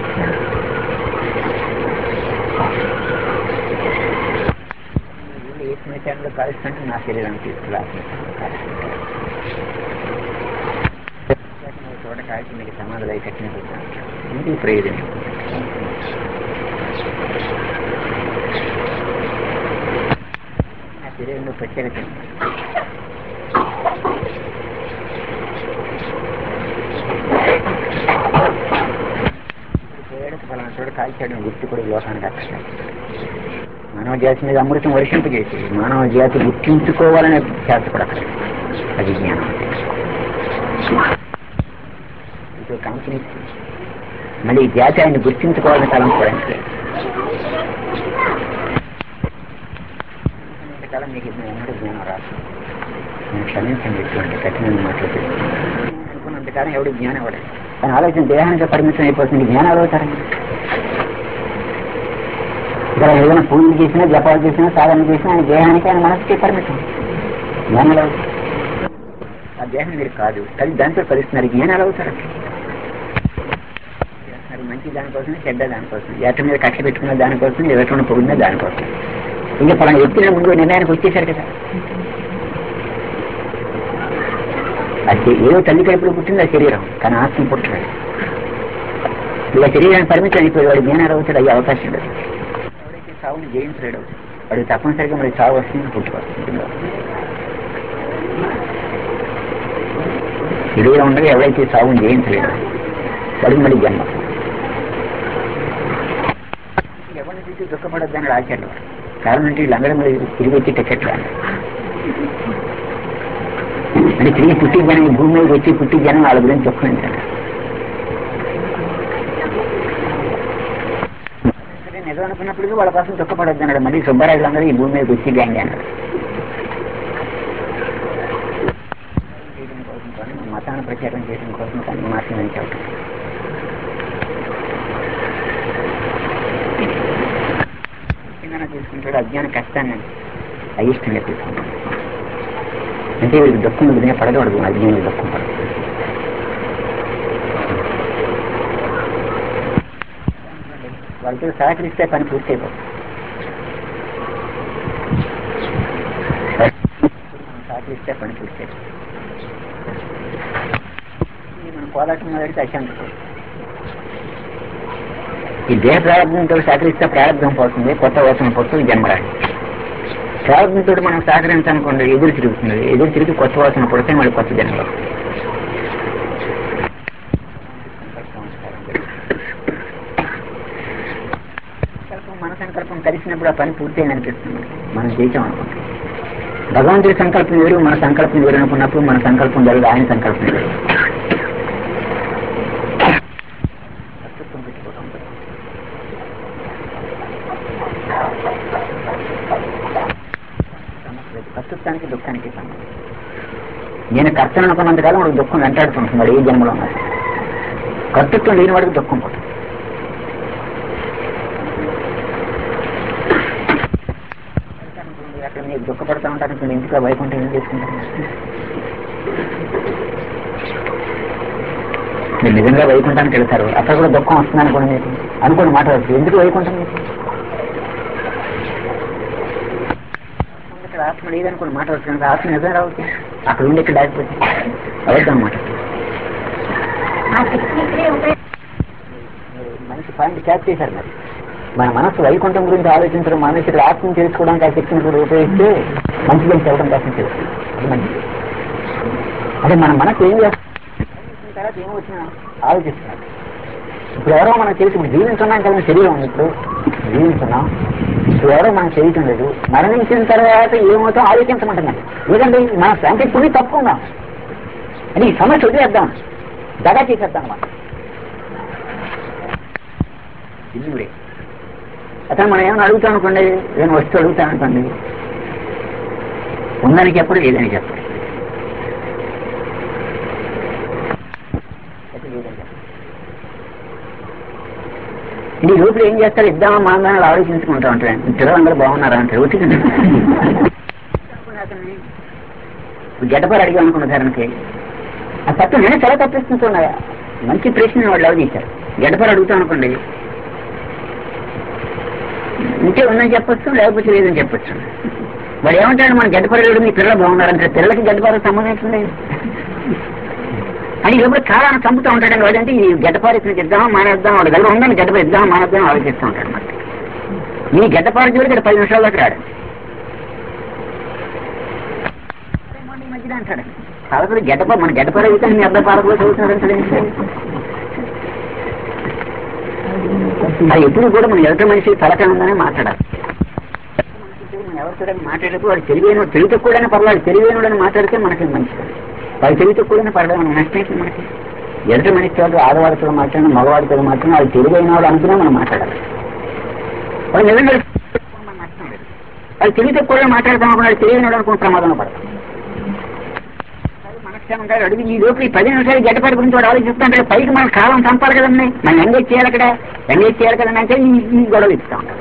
ఏ శ్మశానంలో కాలుస్తుంటే నా శరీరం తీసుకురా చోట కాల్చి మీకు సమాధులు అయి కట్టినట్టు ఇది ప్రయోజనం నా శరీరంలో ప్రత్యేకత ఉంది. పోయాడు ఫలానా చోట కాల్చాడు గుర్తు కూడా లోకానికి అక్కడ మానవ జాతి మీద అమృతం వర్షింపజేసి మానవ జాతి గుర్తించుకోవాలనే చేత కూడా అక్కడ అది జ్ఞానం అంటే ఇది కంపెనీ మళ్ళీ ఈ జాతి ఆయన గుర్తించుకోవాలని తలం కూడా కాలం మీకు ఎన్నడూ జ్ఞానం రాదు నేను క్షమించండి ఇటువంటి కఠినమైన మాటలు అనుకున్నంతకాలం ఎవడు జ్ఞానం ఇవ్వడు కానీ ఆలోచన దేహానికి పరిమితం అయిపోతుంది జ్ఞానాలు అవుతారండి ఇక్కడ ఏదైనా పూజలు చేసినా జపాలు చేసినా సాధన చేసినా ఆయన దేహానికి ఆయన మనసుకి పరిమితం జ్ఞానాలు అవుతారు ఆ దేహం మీరు కాదు అది దాంతో కలుస్తున్నారు జ్ఞానాలు అవుతారు చేస్తున్నారు మంచి దానికోసం చెడ్డ దానికోసం ఎక్కడ మీద కక్ష పెట్టుకున్న దానికోసం ఎక్కడ పొగిడిన దానికోసం ఇంకా పలానా వ్యక్తిని ముందు నిర్ణయానికి వచ్చేసారు కదా అది ఏదో తల్లి కడుపులో పుట్టింది ఆ శరీరం కానీ ఆత్మ పుట్టలేదు ఇలా శరీరాన్ని పరిమితం అయిపోయి వాడు జ్ఞానాలు అవుతాడు అయ్యే అవకాశం లేదు ఎవడైతే సావుని జయించలేడు వాడు తప్పనిసరిగా మరి సావు వస్తుంది పుట్టుకొస్తుంది శరీరం ఉండగా ఎవరైతే సావుని జయించలేడు వాడికి మళ్ళీ జన్మ ఎవరిని చూసి దుఃఖపడద్దని రాశాడు కారణం అంటే వీళ్ళందరూ మరి తిరిగి వచ్చి టికెట్ రాదు అంటే తిరిగి పుట్టి జనం ఈ భూమి మీద వచ్చి పుట్టి జనం వాళ్ళ గురించి దుఃఖించారు నిజం అనుకున్నప్పటికీ వాళ్ళ కోసం దుఃఖపడద్దు అన్నాడు మళ్ళీ సుబ్బారాజు అందరూ ఈ భూమి మీదకి వచ్చి గ్యాంగ్ అన్నాడు చేయడం కోసం కానీ మతాన్ని ప్రచారం చేయడం కోసం కానీ మాత్రం అని చెప్పడం ముఖ్యంగా తీసుకుంటాడు అజ్ఞాన కష్టాన్ని అయిష్టంగా తీసుకుంటాడు అంటే వీడికి దుఃఖం విధిగా పడదు వాడు అజ్ఞాని దుఃఖం పడదు వాళ్ళతో సహకరిస్తే పని పూర్తి అయిపోతుంది మనం సహకరిస్తే పని పూర్తి అయిపోతుంది ఇది మన పోరాటం మొదలెడితే అశాంతి ఈ దేహ ప్రారంభంతో సహకరిస్తే ప్రారంభం పోతుంది కొత్త వచనం పోతుంది జన్మరాడు ప్రారంభంతో మనం సహకరించనుకోండి ఎదురు తిరుగుతుంది ఎదురు తిరిగి కొత్త వాసన పడితే మళ్ళీ కొత్త జన్మలో సంకల్పం మన సంకల్పం కలిసినప్పుడు ఆ పని పూర్తయింది అనిపిస్తుంది మనం చేసాం అనుకుంటాం భగవంతుడి సంకల్పం వేరు మన సంకల్పం వేరు అనుకున్నప్పుడు మన సంకల్పం జరగదు ఆయన సంకల్పం వేరు కర్తృత్వం పెట్టుకోవడం కర్తృత్వానికి దుఃఖానికి సంబంధం నేను కర్తను అనుకున్నంతకాలం వాడికి దుఃఖం వెంటాడుతుంటున్నాడు ఏ జన్మలో ఉన్నాడు కర్తృత్వం లేని వాడికి దుఃఖం పడుతుంది అక్కడ మీరు దుఃఖపడతా ఉంటారు ఇప్పుడు ఇంటిలో వైకుంఠం ఏం చేసుకుంటారు మీరు నిజంగా వైకుంఠానికి వెళ్తారు అక్కడ కూడా దుఃఖం వస్తుంది అనుకోండి మీకు అనుకోండి మాట వస్తుంది ఎందుకు వైకుంఠం మీకు ఇక్కడ ఆత్మ లేదనుకోండి మాట వస్తుంది ఆత్మ నిజం రావచ్చు అక్కడ ఉండి ఇక్కడ లేకపోతే అవద్దు అన్నమాట మంచి పాయింట్ క్యాచ్ చేశారు మరి మన మనసు వైకుంఠం గురించి ఆలోచించడం మనసు ఇక్కడ ఆత్మను తెలుసుకోవడానికి ఆ శక్తిని కూడా ఉపయోగిస్తే మంచిదని చెప్పడం కోసం చేస్తుంది అది మంచిది అదే మన మనసు ఏం చేస్తుంది తర్వాత ఏమొచ్చినా ఆలోచిస్తున్నాడు ఇప్పుడు ఎవరో మనకు తెలిసి ఇప్పుడు జీవించున్నాం కదా శరీరం ఉంది ఇప్పుడు జీవించున్నాం ఇప్పుడు ఎవరో మనకు తెలియటం లేదు మరణించిన తర్వాత ఏమవుతో ఆలోచించమంటున్నాడు లేదండి మన అంటే ఇప్పుడు తప్పుకుందాం అది ఈ సమస్య వదిలేద్దాం దగా చేసేద్దాం అన్నమాట ఇల్లుడే అతను మనం ఏమైనా అడుగుతాం అనుకోండి ఏమైనా వస్తూ అడుగుతాం అనుకోండి ఉందని చెప్పడు లేదని చెప్పడు అయితే లేదని చెప్పడు. ఈ లోపల ఏం చేస్తారు ఇద్దామా మాందాన్ని ఆలోచించుకుంటా ఉంటాడు పిల్లలందరూ బాగున్నారా అంటే ఒత్తిడి గడ్డపారు అడిగాం అనుకున్న ధరణకి ఆ తత్వం నేను చాలా తప్పిస్తుంటున్నాయా మంచి ప్రశ్న వాళ్ళు అవదీశారు గడపలు అడుగుతాం అనుకోండి ఉంటే ఉందని చెప్పొచ్చు లేకపోతే లేదని చెప్పొచ్చు వాడు ఏమంటాడు మన గడ్డపరడు మీ పిల్లలు బాగున్నారంటే పిల్లలకి గడ్డపార సంబంధించిన లేదు అని ఎప్పుడు కాలాన్ని చంపుతూ ఉంటాడండి వాడంటే ఈ గడ్డపారి ఇద్దాం మానేద్దాం వాడు దగ్గర ఉందని గడ్డపార ఇద్దాం మానేద్దాం ఆలోచిస్తూ ఉంటాడు అన్నమాట ఈ గడ్డపారి చూడు ఇక్కడ పది నిమిషాల దాకా రాడు ఈ మధ్యన అంటాడు పాలకుడు గడ్డపార మన గడ్డపార అయితే మీ అర్థ పాలకులు చదువుతున్నాడు అది ఎప్పుడు కూడా మన ఎదుట మనిషి తలక ఉందనే మాట్లాడాలి మనం ఎవరు చూడని మాట్లాడేటప్పుడు వాడు తెలివైన తెలివి తక్కువడైనా పర్వాలేదు తెలివైనడని మాట్లాడితే మనకి మంచిది వాడు తెలివి తక్కువడైనా పర్లేదు మనం నష్టమైతే మనకి ఎదుటి మనిషి వాడు ఆడవాడితో మాట్లాడిన మగవాడితో మాట్లాడిన వాళ్ళు తెలివైన వాడు అనుకున్నా మనం మాట్లాడాలి వాళ్ళు నిజంగా మన నష్టం లేదు వాళ్ళు తెలివి తక్కువగా మాట్లాడతాం అనుకున్నాడు తెలివైన వాడు అనుకున్న ప్రమాదంలో పడతాం మనశ్శానం గారు అడుగు ఈ లోపు ఈ పది నిమిషాలు గడ్డపాటి గురించి వాడు ఆలోచిస్తుంటాడు పైకి మన కాలం చంపాలి కదండి మనం ఎంగేజ్ చేయాలి అక్కడ ఎంగేజ్ చేయాలి కదండి అంటే ఈ ఈ గొడవ ఇస్తూ ఉంటాం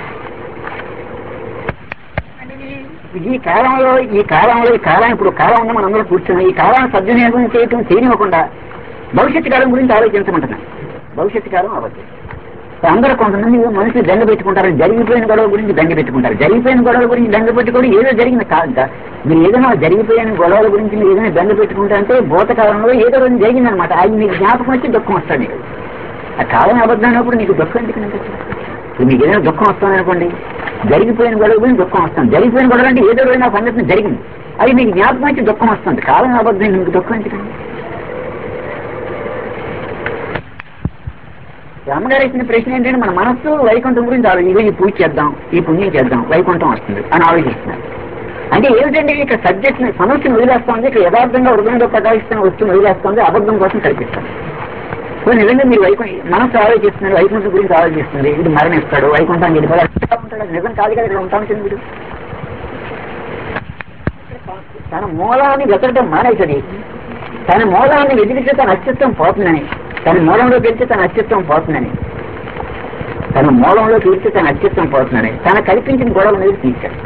ఈ కాలంలో ఈ కాలంలో ఈ కాలం ఇప్పుడు కాలం ఉంది మనం అందరూ కూర్చున్నాం ఈ కాలాన్ని సద్వినియోగం చేయటం చేయనివ్వకుండా భవిష్యత్తు కాలం గురించి ఆలోచించమంటున్నాం భవిష్యత్తు కాలం అవ్వచ్చు అందరూ కొంతమంది మనుషులు దండ పెట్టుకుంటారు జరిగిపోయిన గొడవ గురించి దండ పెట్టుకుంటారు జరిగిపోయిన గొడవల గురించి దండ పెట్టుకోవడం ఏదో జరిగింది కాదు మీరు ఏదైనా జరిగిపోయిన గొడవల గురించి మీరు ఏదైనా దండ పెట్టుకుంటా అంటే భూతకాలంలో ఏదో రోజు జరిగిందనమాట అది మీకు జ్ఞాపకం వచ్చి దుఃఖం వస్తుంది నీకు ఆ కాలం అబద్ధం అయినప్పుడు నీకు దుఃఖం ఎందుకు అనిపిస్తుంది? ఇప్పుడు మీకు ఏదైనా దుఃఖం వస్తుంది అనుకోండి జరిగిపోయిన గొడవ గురించి దుఃఖం వస్తుంది జరిగిపోయిన గొడవ అంటే ఏదో రోజు నా సంఘటన జరిగింది అది మీకు జ్ఞాపకం వచ్చి దుఃఖం వస్తుంది కాలం అబద్ధం మీకు దుఃఖం ఎందుకు రామగారు ఇచ్చిన ప్రశ్న ఏంటంటే మన మనస్సు వైకుంఠం గురించి ఆలోచి ఇదిగో ఈ పూజ చేద్దాం ఈ పుణ్యం చేద్దాం వైకుంఠం వస్తుంది అని ఆలోచిస్తున్నారు అంటే ఏమిటంటే ఇక్కడ సబ్జెక్ట్ సమస్యను వదిలేస్తుంది ఇక్కడ యథార్థంగా హృదయంలో ప్రకాశిస్తున్న వస్తువుని వదిలేస్తుంది అబద్ధం కోసం కల్పిస్తాను సో నిజంగా మీరు వైకుంఠ మనసు ఆలోచిస్తున్నారు వైకుంఠం గురించి ఆలోచిస్తుంది ఇది మరణిస్తాడు వైకుంఠాన్ని వెళ్ళిపోయి ఉంటాడు అది నిజం కాదు కదా ఇక్కడ ఉంటాను మీరు తన మూలాన్ని వెతకడం మానేసది తన మూలాన్ని వెతికితే తన అస్తిత్వం పోతుందని తన మూలంలో పెడితే తన అస్తిత్వం పోతుందని తన మూలంలో తీర్చి తన అస్తిత్వం పోతుందని తన కల్పించిన గొడవ మీద తీర్చాడు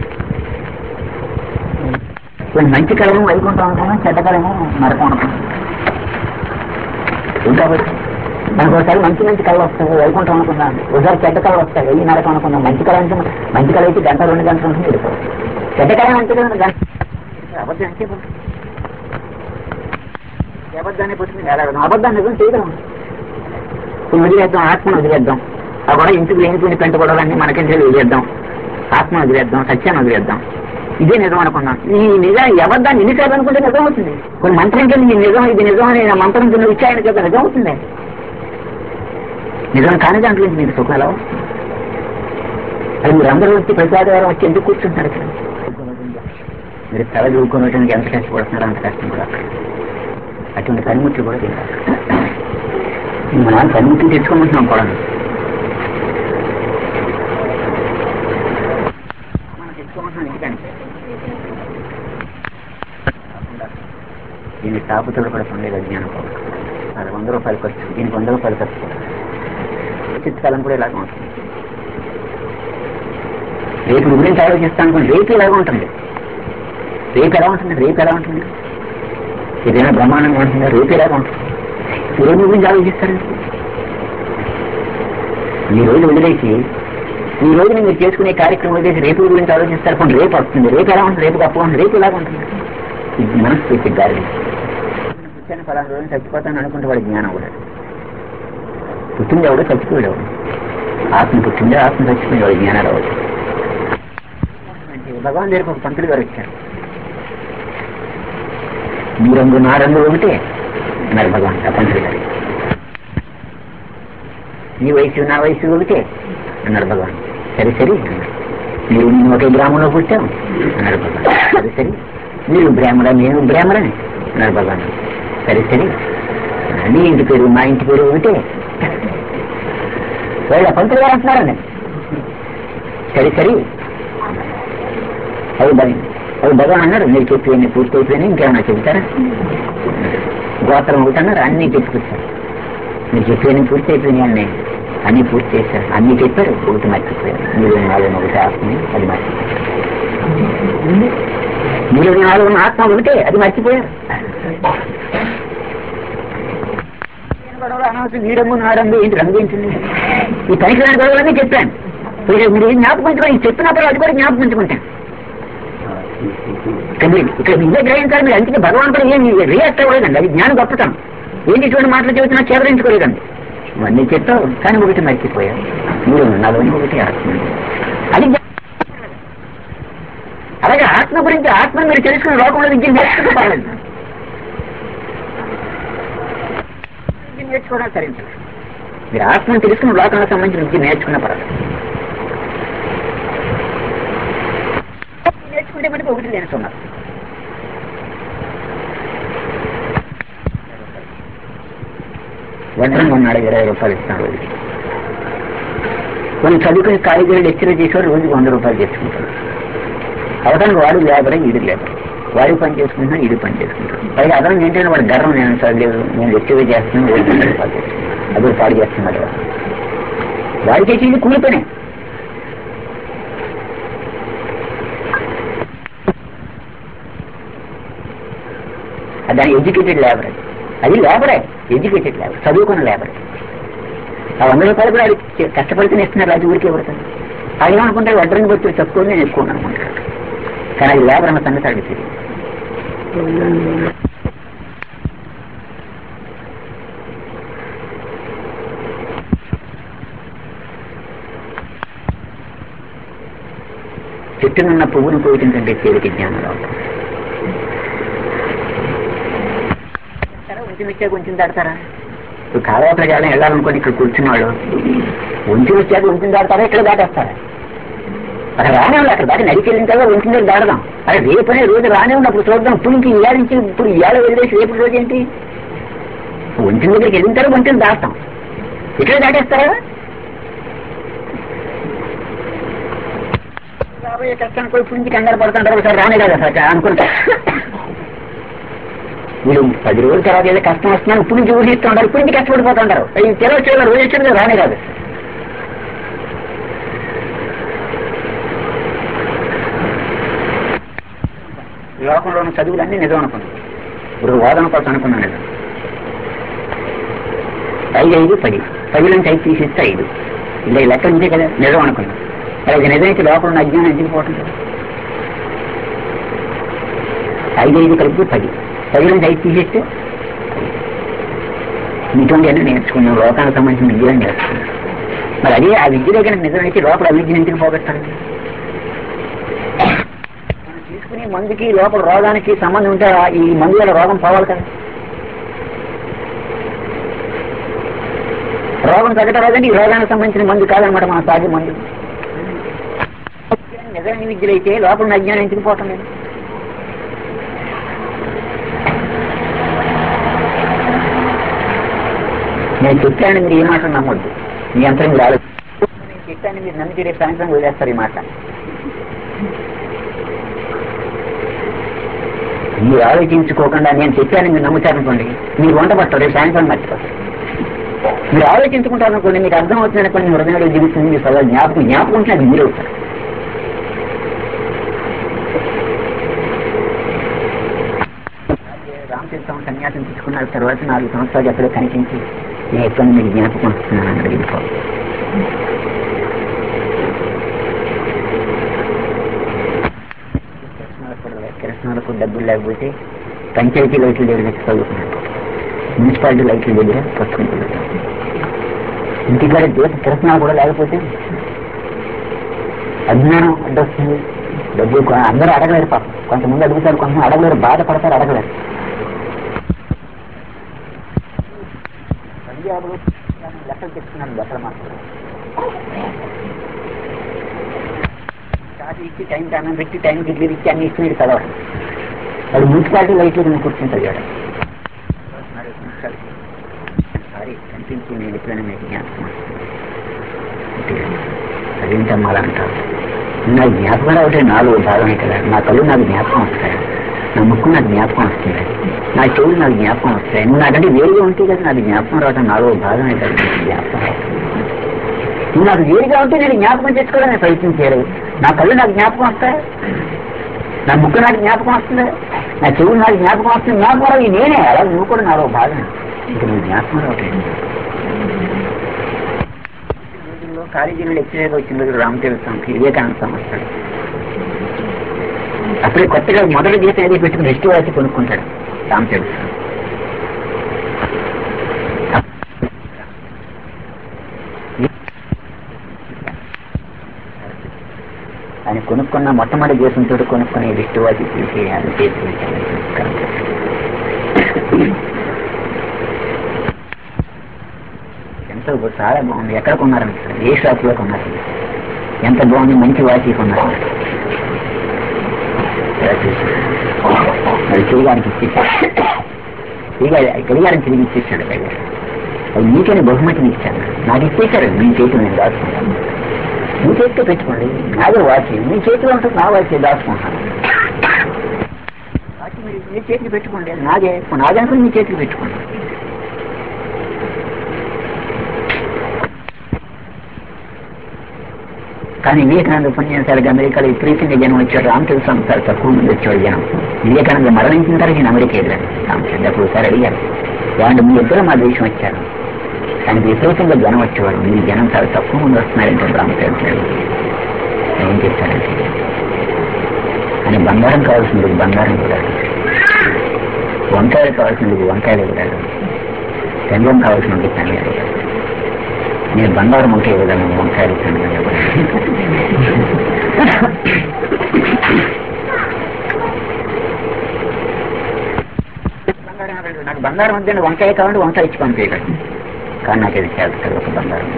కొన్ని మంచి కళను వైకుంఠం అనుకున్నాం చెడ్డ కళను నరకం అనుకున్నాం కాబట్టి మనకు ఒకసారి మంచి మంచి కళలు వస్తాయి వైకుంఠం అనుకున్నాం ఒకసారి చెడ్డ కళలు వస్తాయి ఈ నరకం అనుకున్నాం మంచి కళ అంటే మంచి కళ అయితే గంట రెండు గంటలు ఉంటుంది వెళ్ళిపోతుంది చెడ్డ కళ అంటే కదా గంట అబద్ధం అంటే అబద్ధాన్ని పుట్టింది వేలాడదాం అబద్ధాన్ని నిజం చేయగలం ఇప్పుడు వదిలేద్దాం ఆత్మను వదిలేద్దాం ఆ కూడా ఇంటికి లేనిపోయిన పెంట గొడవలన్నీ మనకింటే వదిలేద్దాం ఆత్మను వదిలేద్దాం సత్యాన్ని వదిలేద్దాం ఇదే నిజం అనుకున్నాం ఈ నిజం ఈ అబద్ధాన్ని ఎన్నిసార్లు అనుకుంటే నిజం అవుతుంది కొన్ని మంత్రం కింద ఈ నిజం ఇది నిజం అని ఆ మంత్రం కింద విచారణ కదా నిజం అవుతుంది నిజం కాని దాంట్లో నుంచి మీకు సుఖం ఎలా వస్తుంది? అది మీరు అందరూ వచ్చి ప్రతి ఆదివారం వచ్చి ఎందుకు కూర్చుంటున్నారు ఇక్కడ మీరు తల దూకోవడానికి ఎంత కష్టపడుతున్నారో అంత కష్టం కూడా అక్కడ అటువంటి పనిముట్లు కూడా తింటారు మన నాన్న పనిముట్లు తెచ్చుకోమంటున్నాం కూడా మనం తెచ్చుకోమంటున్నాం ఎందుకంటే దీన్ని తాపుతుడు కూడా పొందేది అజ్ఞానం అది వంద రూపాయలు ఖర్చు దీనికి వంద రూపాయలు ఖర్చు చిత్తకాలం కూడా ఇలాగ ఉంటుంది రేపు గురించి ఆలోచిస్తాను అనుకోండి రేపు ఇలాగ ఉంటుంది రేపు ఎలా ఉంటుంది రేపు ఎలా ఉంటుంది ఏదైనా బ్రహ్మాండంగా ఉంటుందా రేపు ఎలాగా ఉంటుంది ఈ రోజు గురించి ఆలోచిస్తారు ఈ రోజు వదిలేసి ఈ రోజు మీరు చేసుకునే కార్యక్రమం వదిలేసి రేపు గురించి ఆలోచిస్తారు కొన్ని రేపు వస్తుంది రేపు ఎలా ఉంటుంది రేపు గొప్ప ఉంటుంది రేపు ఎలాగ ఉంటుంది ఇది మనసు పెట్టే గాలి పుట్టాను పలానా రోజు చచ్చిపోతాను అనుకుంటే వాడి జ్ఞానం కూడా పుట్టింది ఎవడో చచ్చిపోయాడు ఎవడు ఆత్మ పుట్టిందే ఆత్మ చచ్చిపోయింది వాడి జ్ఞానాలు ఎవడు భగవాన్ దగ్గరకు ఒక పంతులు గారు వచ్చారు మీ రంగు నా రంగు ఒకటే అన్నారు భగవాన్ ఆ పంతులు గారు నీ వయసు నా వయసు ఒకటే అన్నాడు భగవాన్ సరే సరే అన్నాడు మీరు నేను ఒకే గ్రామంలో పుట్టాం అన్నాడు భగవాన్ సరే సరే మీరు బ్రాహ్మణ నేను బ్రాహ్మణని అన్నాడు భగవాన్ సరే సరే నీ ఇంటి పేరు మా ఇంటి పేరు ఒకటే వాళ్ళ పంతులు గారు అంటున్నారండి సరే సరే అవి భగ అవి భగవాన్ అన్నారు మీరు చెప్పి పూర్తి అయిపోయినా ఇంకేమైనా చెబుతారా గోత్రం ఒకటి అన్నారు అన్నీ చెప్పుకొచ్చారు మీరు చెప్పేది పూర్తి అయిపోయినాయి అన్నీ అన్నీ పూర్తి చేశారు అన్నీ చెప్పారు ఒకటి మర్చిపోయారు మీరు నాలుగు ఒకటి ఆత్మ అది మర్చిపోయారు మీరు నాలుగు ఆత్మ ఒకటే అది మర్చిపోయారు గొడవలు అనవసరం ఈ రంగు నా రంగు ఏంటి రంగు ఏంటి ఈ పనికిరాని గొడవలన్నీ చెప్పాను మీరు మీరు ఏం జ్ఞాపకం ఉంచుకోండి ఇది చెప్పినప్పుడు అది కూడా జ్ఞాపకం ఉంచుకుంటాను ఇక్కడ మీరు ఇక్కడ మీరే గ్రహించాలి మీరు అందుకే భగవంతుడు ఏం రియాక్ట్ అవ్వలేదండి అది జ్ఞానం గొప్పతనం ఏంటి ఇటువంటి మాటలు చెబుతున్నా చేదరించుకోలేదండి ఇవన్నీ చెప్పావు కానీ ఒకటి మర్చిపోయావు మీరు నాలోని ఒకటి ఆత్మ అది జ్ఞా- అలాగే ఆత్మ గురించి ఆత్మను మీరు తెలుసుకుని లోకంలో విద్య నేర్చుకుంటే పర్లేదు విద్య నేర్చుకోవడానికి సరించాలి మీరు ఆత్మను తెలుసుకుని లోకానికి సంబంధించిన విద్య నేర్చుకున్న పర్లేదు నేర్చుకుంటే మనకి ఒకటి లేని సున్నా వెంటనే ఉన్నాడు ఇరవై రూపాయలు ఇస్తాను రోజుకి కొన్ని చదువుకుని కాలేజీలో లెక్చర్ చేసేవాడు రోజుకి వంద రూపాయలు తెచ్చుకుంటాడు అవడానికి వాడు లేబరే ఈడు లేబర్ వాడి పని చేసుకుంటున్నా ఈడు పని చేసుకుంటాడు పైగా అదనం ఏంటంటే వాడు గర్వం నేను చదిలేదు నేను లెక్చర్ చేస్తున్నాను రోజు వంద రూపాయలు తెచ్చుకుంటాను అదే పాడు చేస్తున్నాడు వాడు. వాడి చేసేది కూలి పనే దాని ఎడ్యుకేటెడ్ లేబర్ అది అది లేబరే ఎడ్యుకేటెడ్ లేబర్ చదువుకున్న లేబర్ ఆ వంద రూపాయలు కూడా అది కష్టపడితేనే ఇస్తున్నారు రాజు ఊరికే పడుతుంది అది ఏమనుకుంటాడు వడ్రంగి వచ్చి తక్కువ నేను ఎక్కువ అనుకుంటాడు కానీ అది లేబర్ అన్న సంగతి అడిగి తెలియదు చెట్టునున్న పువ్వును కోయటం కంటే తేలిక జ్ఞానం రావటం కొంచెం ఇచ్చా కొంచెం దాడతారా ఇప్పుడు కాలవతల జాలం వెళ్ళాలనుకోండి ఇక్కడ కూర్చున్నాడు కొంచెం వచ్చాక కొంచెం దాడతారా ఇక్కడ దాటేస్తారా అక్కడ రానే ఉంది అక్కడ దాటి నడిచి వెళ్ళిన తర్వాత కొంచెం దగ్గర దాడదాం అదే రేపనే రోజు రానే ఉన్నప్పుడు చూద్దాం ఇప్పుడు ఇంక ఇవాళ నుంచి ఇప్పుడు ఇవాళ వెళ్ళేసి రేపు రోజు ఏంటి ఒంటిన దగ్గరికి వెళ్ళిన తర్వాత ఒంటిని దాటాం ఇక్కడ దాటేస్తారా రాబోయే కష్టానికి పోయి పుంజి కంగారు పడుతుంటారు ఒకసారి రానే కదా సార్ అనుకుంటా మీరు పది రోజుల తర్వాత ఏదో కష్టం వస్తున్నాను ఇప్పుడు నుంచి ఊహిస్తూ ఉంటారు ఇప్పుడు నుంచి కష్టపడిపోతుంటారు ఈ తెలవ చేయాలి రోజు వచ్చింది రానే కాదు లోకంలో ఉన్న చదువులన్నీ నిజం అనుకున్నాను ఇప్పుడు వాదన కోసం అనుకున్నాను నిజం ఐదు ఐదు పది పది నుంచి ఐదు తీసేస్తే ఐదు ఇలా ఈ లెక్క ఉంటే కదా నిజం అనుకున్నాను అలాగే నిజమైతే లోపల ఉన్న అజ్ఞానం ఎందుకు పోతుంది ఐదు ఐదు కలిపి పది పది నుంచి ఐదు తీసేస్తే ఇటువంటి అన్నీ నేర్చుకున్నాం లోకానికి సంబంధించిన విద్యను నేర్చుకున్నాం మరి అదే ఆ విద్య దగ్గర నిజమైతే లోపల అవిద్యను ఎందుకు పోగొట్టాలి మనం తీసుకునే మందుకి లోపల రోగానికి సంబంధం ఉంటే ఆ- ఈ మందు వల్ల రోగం పోవాలి కదా రోగం తగ్గటలేదండి ఈ రోగానికి సంబంధించిన మందు కాదనమాట మన సాగే మందు నిజమైన విద్యలైతే లోపల ఉన్న అజ్ఞానం ఎందుకు పోవటం లేదు నేను చెప్పాను మీరు ఏ మాట నమ్మొద్దు మీ అంతా మీరు ఆలోచన నేను చెప్పాను మీరు నమ్మితే రేపు సాయంత్రం వదిలేస్తారు ఈ మాట మీరు ఆలోచించుకోకుండా నేను చెప్పాను మీరు నమ్ముతారనుకోండి మీరు వంట పట్టరు రేపు సాయంత్రం మర్చిపోతారు మీరు ఆలోచించుకుంటారు అనుకోండి మీకు అర్థం అవుతుంది అనుకోండి మీ హృదయంలో దిగుతుంది మీ సదా జ్ఞాపకం జ్ఞాపకం ఉంటే అది మీరు అవుతారు రామచంద్రం సన్యాసం తీసుకున్న తర్వాత నాలుగు సంవత్సరాలు ఎక్కడో కనిపించి నేను ఎక్కడ మీకు జ్ఞాపకం వస్తున్నాను అక్కడ వెళ్ళిపో కిరసనాలకు డబ్బులు లేకపోతే పంచాయతీ లైట్ల దగ్గర వచ్చి చదువుకున్నాను మున్సిపాలిటీ లైట్ల దగ్గర పుస్తకం చదువుతాను ఇంటికాడ దేశ కిరసనాలు కూడా లేకపోతే అజ్ఞానం అడ్డొస్తుంది డబ్బు కొ- అందరూ అడగలేరు పాపం కొంతమంది అడుగుతారు కొంతమంది అడగలేరు బాధపడతారు అడగలేరు పంజాబ్లో లెక్కలు చెప్తున్నారు లెక్కలు మాత్రం కాఫీ ఇచ్చి టైం టైం పెట్టి టైం ఇడ్లీ ఇచ్చి అన్ని ఇచ్చి మీరు చదవాలి అది మున్సిపాలిటీ లైట్లు నేను కూర్చుంటుంది కదా సారీ కనిపించి నేను ఎప్పుడైనా మీకు జ్ఞాపకం అదేంటమ్మా అలా అంటారు నా జ్ఞాపకం రావటే నాలో భాగమే కదా నా కళ్ళు నాకు జ్ఞాపకం వస్తాయి నా ముక్కు నాకు జ్ఞాపకం వస్తుంది నా చెవులు నాకు జ్ఞాపకం వస్తాయి నువ్వు నాకంటే వేరుగా ఉంటే కదా నాకు జ్ఞాపకం రావటం నాలో భాగమే కదా నీకు జ్ఞాపకం రావటం. నువ్వు నాకు వేరుగా ఉంటే నేను జ్ఞాపకం తెచ్చుకోవడానికి ప్రయత్నం చేయలేదు నా కళ్ళు నాకు జ్ఞాపకం వస్తాయి నా ముక్కు నాకు జ్ఞాపకం వస్తుంది నా చెవులు నాకు జ్ఞాపకం వస్తుంది నాకు కూడా ఈ నేనే అలాగే నువ్వు కూడా నాలో భాగమే ఇక నువ్వు జ్ఞాపకం రావట్లేదు రోజుల్లో కాలేజీలో లెక్చరర్ వచ్చిన రోజు రామదేవ స్వామికి వివేకానంద స్వామి వస్తాడు అప్పుడే కొత్తగా మొదటి గీత ఏది పెట్టుకుని హిస్టరీ రాసి కొనుక్కుంటాడు రామదేవ స్వామి ఆయన కొనుక్కున్న మొట్టమొదటి దేశంతో కొనుక్కునే లిస్టు వాటి తీసి ఆయన చేసి ఎంతో చాలా బాగుంది ఎక్కడ కొన్నారంట ఏ షాప్ లో కొన్నారు ఎంత బాగుంది మంచి వాచి కొన్నారు అది తిరిగానికి ఇచ్చేసాడు తిరిగా గడిగారం తిరిగి ఇచ్చేసాడు పైగా అది మీకైనా బహుమతిని ఇచ్చాను నాకు ఇచ్చేసారు మీ చేతి నేను దాచుకుంటాను మీ చేతితో పెట్టుకోండి నాదే వాచి మీ చేతిలో ఉంటుంది నా వాచి దాచుకుంటాను వాచి మీరు మీ చేతికి పెట్టుకోండి అది నాదే నాదే అంటే మీ చేతికి పెట్టుకోండి కానీ వివేకానంద ఉపన్యాసాలకు అమెరికాలో విపరీతంగా జనం వచ్చారు రామచంద్ర స్వామి సార్ తక్కువ మంది వచ్చాడు జనం వివేకానంద మరణించిన తర్వాత నేను అమెరికా వెళ్ళాను రామచంద్ర అప్పుడు సార్ అడిగారు ఏమంటే మీ ఇద్దరు మా దేశం వచ్చారు కానీ విపరీతంగా జనం వచ్చేవారు మీరు జనం చాలా తక్కువ మంది వస్తున్నారంటే రామచంద్ర ఏం చేశారంటే అని బంగారం కావాల్సింది బంగారం ఇవ్వడాడు వంకాయలు కావాల్సింది వంకాయలు ఇవ్వడాడు పెంగం కావాల్సింది పెంగం ఇవ్వడాడు నేను బంగారం ఉంటే ఇవ్వగలను వంకాయలు పెంగం ఇవ్వడాడు నాకు బంగారం వద్దండి వంకాయ కావాలంటే వంకాయ ఇచ్చి పంపించగలను కానీ నాకు ఇది చేస్తారు ఒక బంగారం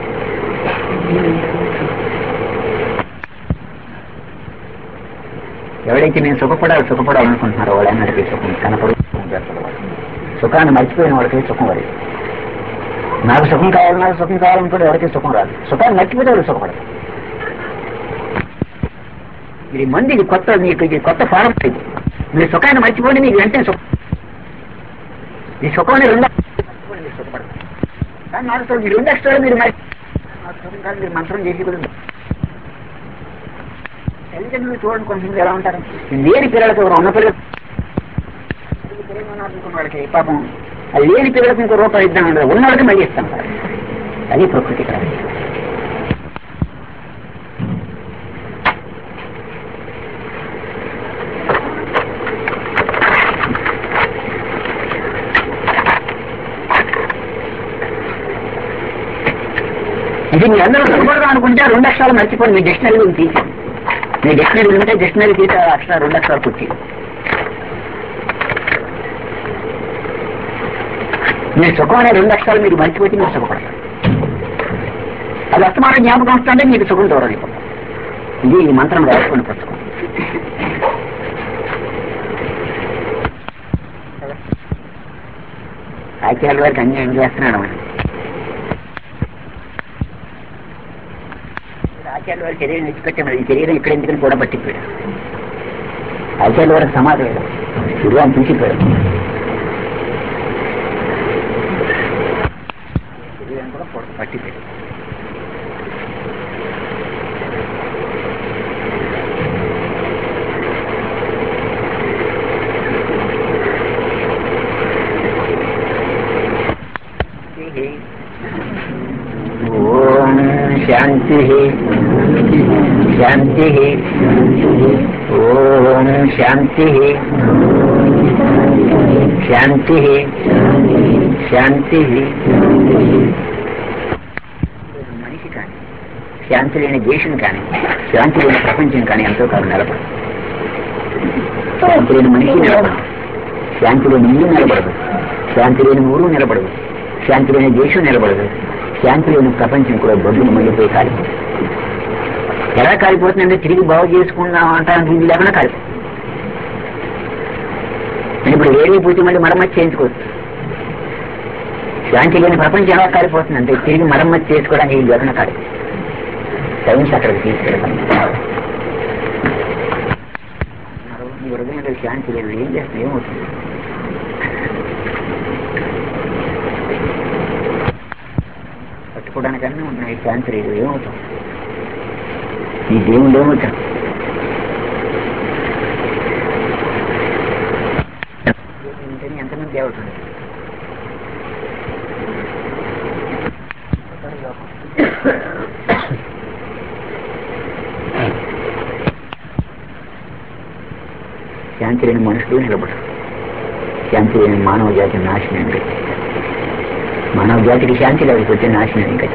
ఎవరైతే నేను సుఖపడాలి సుఖపడాలనుకుంటున్నారో వాళ్ళందరికీ సుఖం కనపడు సుఖాన్ని మర్చిపోయిన వాళ్ళకి సుఖం వరకు నాకు సుఖం కావాలి నాకు సుఖం కావాలనుకుంటే ఎవరికి సుఖం రాదు సుఖాన్ని మర్చిపోతే వాడు సుఖపడదు ఇది మంది ఇది కొత్త మీకు ఇది కొత్త ఫారం ఇది మీరు సుఖాన్ని మర్చిపోండి మీకు వెంటనే సుఖం ఈ సుఖాన్ని రెండు మర్చిపోండి మీరు సుఖపడదు కానీ నాకు మీరు రెండు ఎక్స్ట్రా మీరు మరి నాకు సుఖం కాదు మీరు మంత్రం చేసి కూడా తల్లిదండ్రులు చూడండి కొంచెం ఎలా ఉంటారు లేని పిల్లలకి ఎవరు ఉన్న పిల్లలు పిల్లలు ఉన్నారనుకున్న వాళ్ళకి పాపం ఆ లేని పిల్లలకు ఇంకో రూపాయి ఇద్దాం ఉండదు ఉన్నవాళ్ళకి మళ్ళీ ఇస్తాం అది ప్రకృతి కాదు ఇది మీ అందరూ సుఖపడదాం అనుకుంటే ఆ రెండు అక్షరాలు మర్చిపోండి మీ డిక్షనరీ తీసాను మీ డిక్షనరీ ఉంటే డిక్షనరీ తీసి ఆ అక్షరాలు రెండు అక్షరాలు కుర్చీ మీ సుఖం అనే రెండు అక్షరాలు మీరు మర్చిపోతే మీరు సుఖపడతారు అది అస్తమానం జ్ఞాపకం వస్తుంటే మీకు సుఖం దూరం అయిపోతుంది ఇది ఈ మంత్రం రాసుకుని పుస్తకం ఆచార్య వారికి అన్యాయం చేస్తున్నాడు మనం ఆచార్య వారి శరీరం విడిచిపెట్టాము ఈ శరీరం ఇక్కడ ఎందుకని కూడా పట్టిపోయాడు ఆచార్య వారికి సమాధి లేదు శరీరం తీసిపోయాడు శరీరం కూడా పొడ పట్టిపోయాడు ఓం శాంతి శాంతి ఓం శాంతి శాంతి శాంతి మనిషి కానీ శాంతి లేని దేశం కానీ శాంతి లేని ప్రపంచం కానీ ఎంతో కాలం నిలబడదు శాంతి లేని మనిషి నిలబడదు శాంతి లేని ఇల్లు నిలబడదు శాంతి లేని ఊరు నిలబడదు శాంతి లేని దేశం నిలబడదు శాంతి లేని ప్రపంచం కూడా బొడ్డును మండిపోయి కాలిపోతుంది ఎలా కాలిపోతుందంటే తిరిగి బాగు చేసుకుందాం అంటానికి ఇది లేకుండా కాలిపోతుంది ఇప్పుడు వేరే పూర్తి మళ్ళీ మరమ్మతి చేయించుకోవచ్చు శాంతి లేని ప్రపంచం ఎలా కాలిపోతుందంటే తిరిగి మరమ్మతి చేసుకోవడానికి ఇది లేకుండా కాలిపోతుంది సైన్స్ అక్కడికి తీసుకెళ్తాం మీ హృదయంలో శాంతి లేదు ఏం చేస్తుంది ఏమవుతుంది పట్టుకోవడానికన్నా ఉన్నాయి శాంతి లేదు ఏమవుతాం ఈ దేవుడు ఏమవుతాం ఎంతమంది దేవతలు శాంతి లేని మనుషులు నిలబడరు శాంతి లేని మానవ జాతి నాశనం ఇంకా మానవ జాతికి శాంతి లేకపోతే నాశనం ఇంకా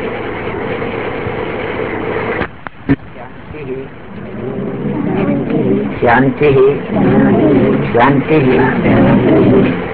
శాంతి శాంతి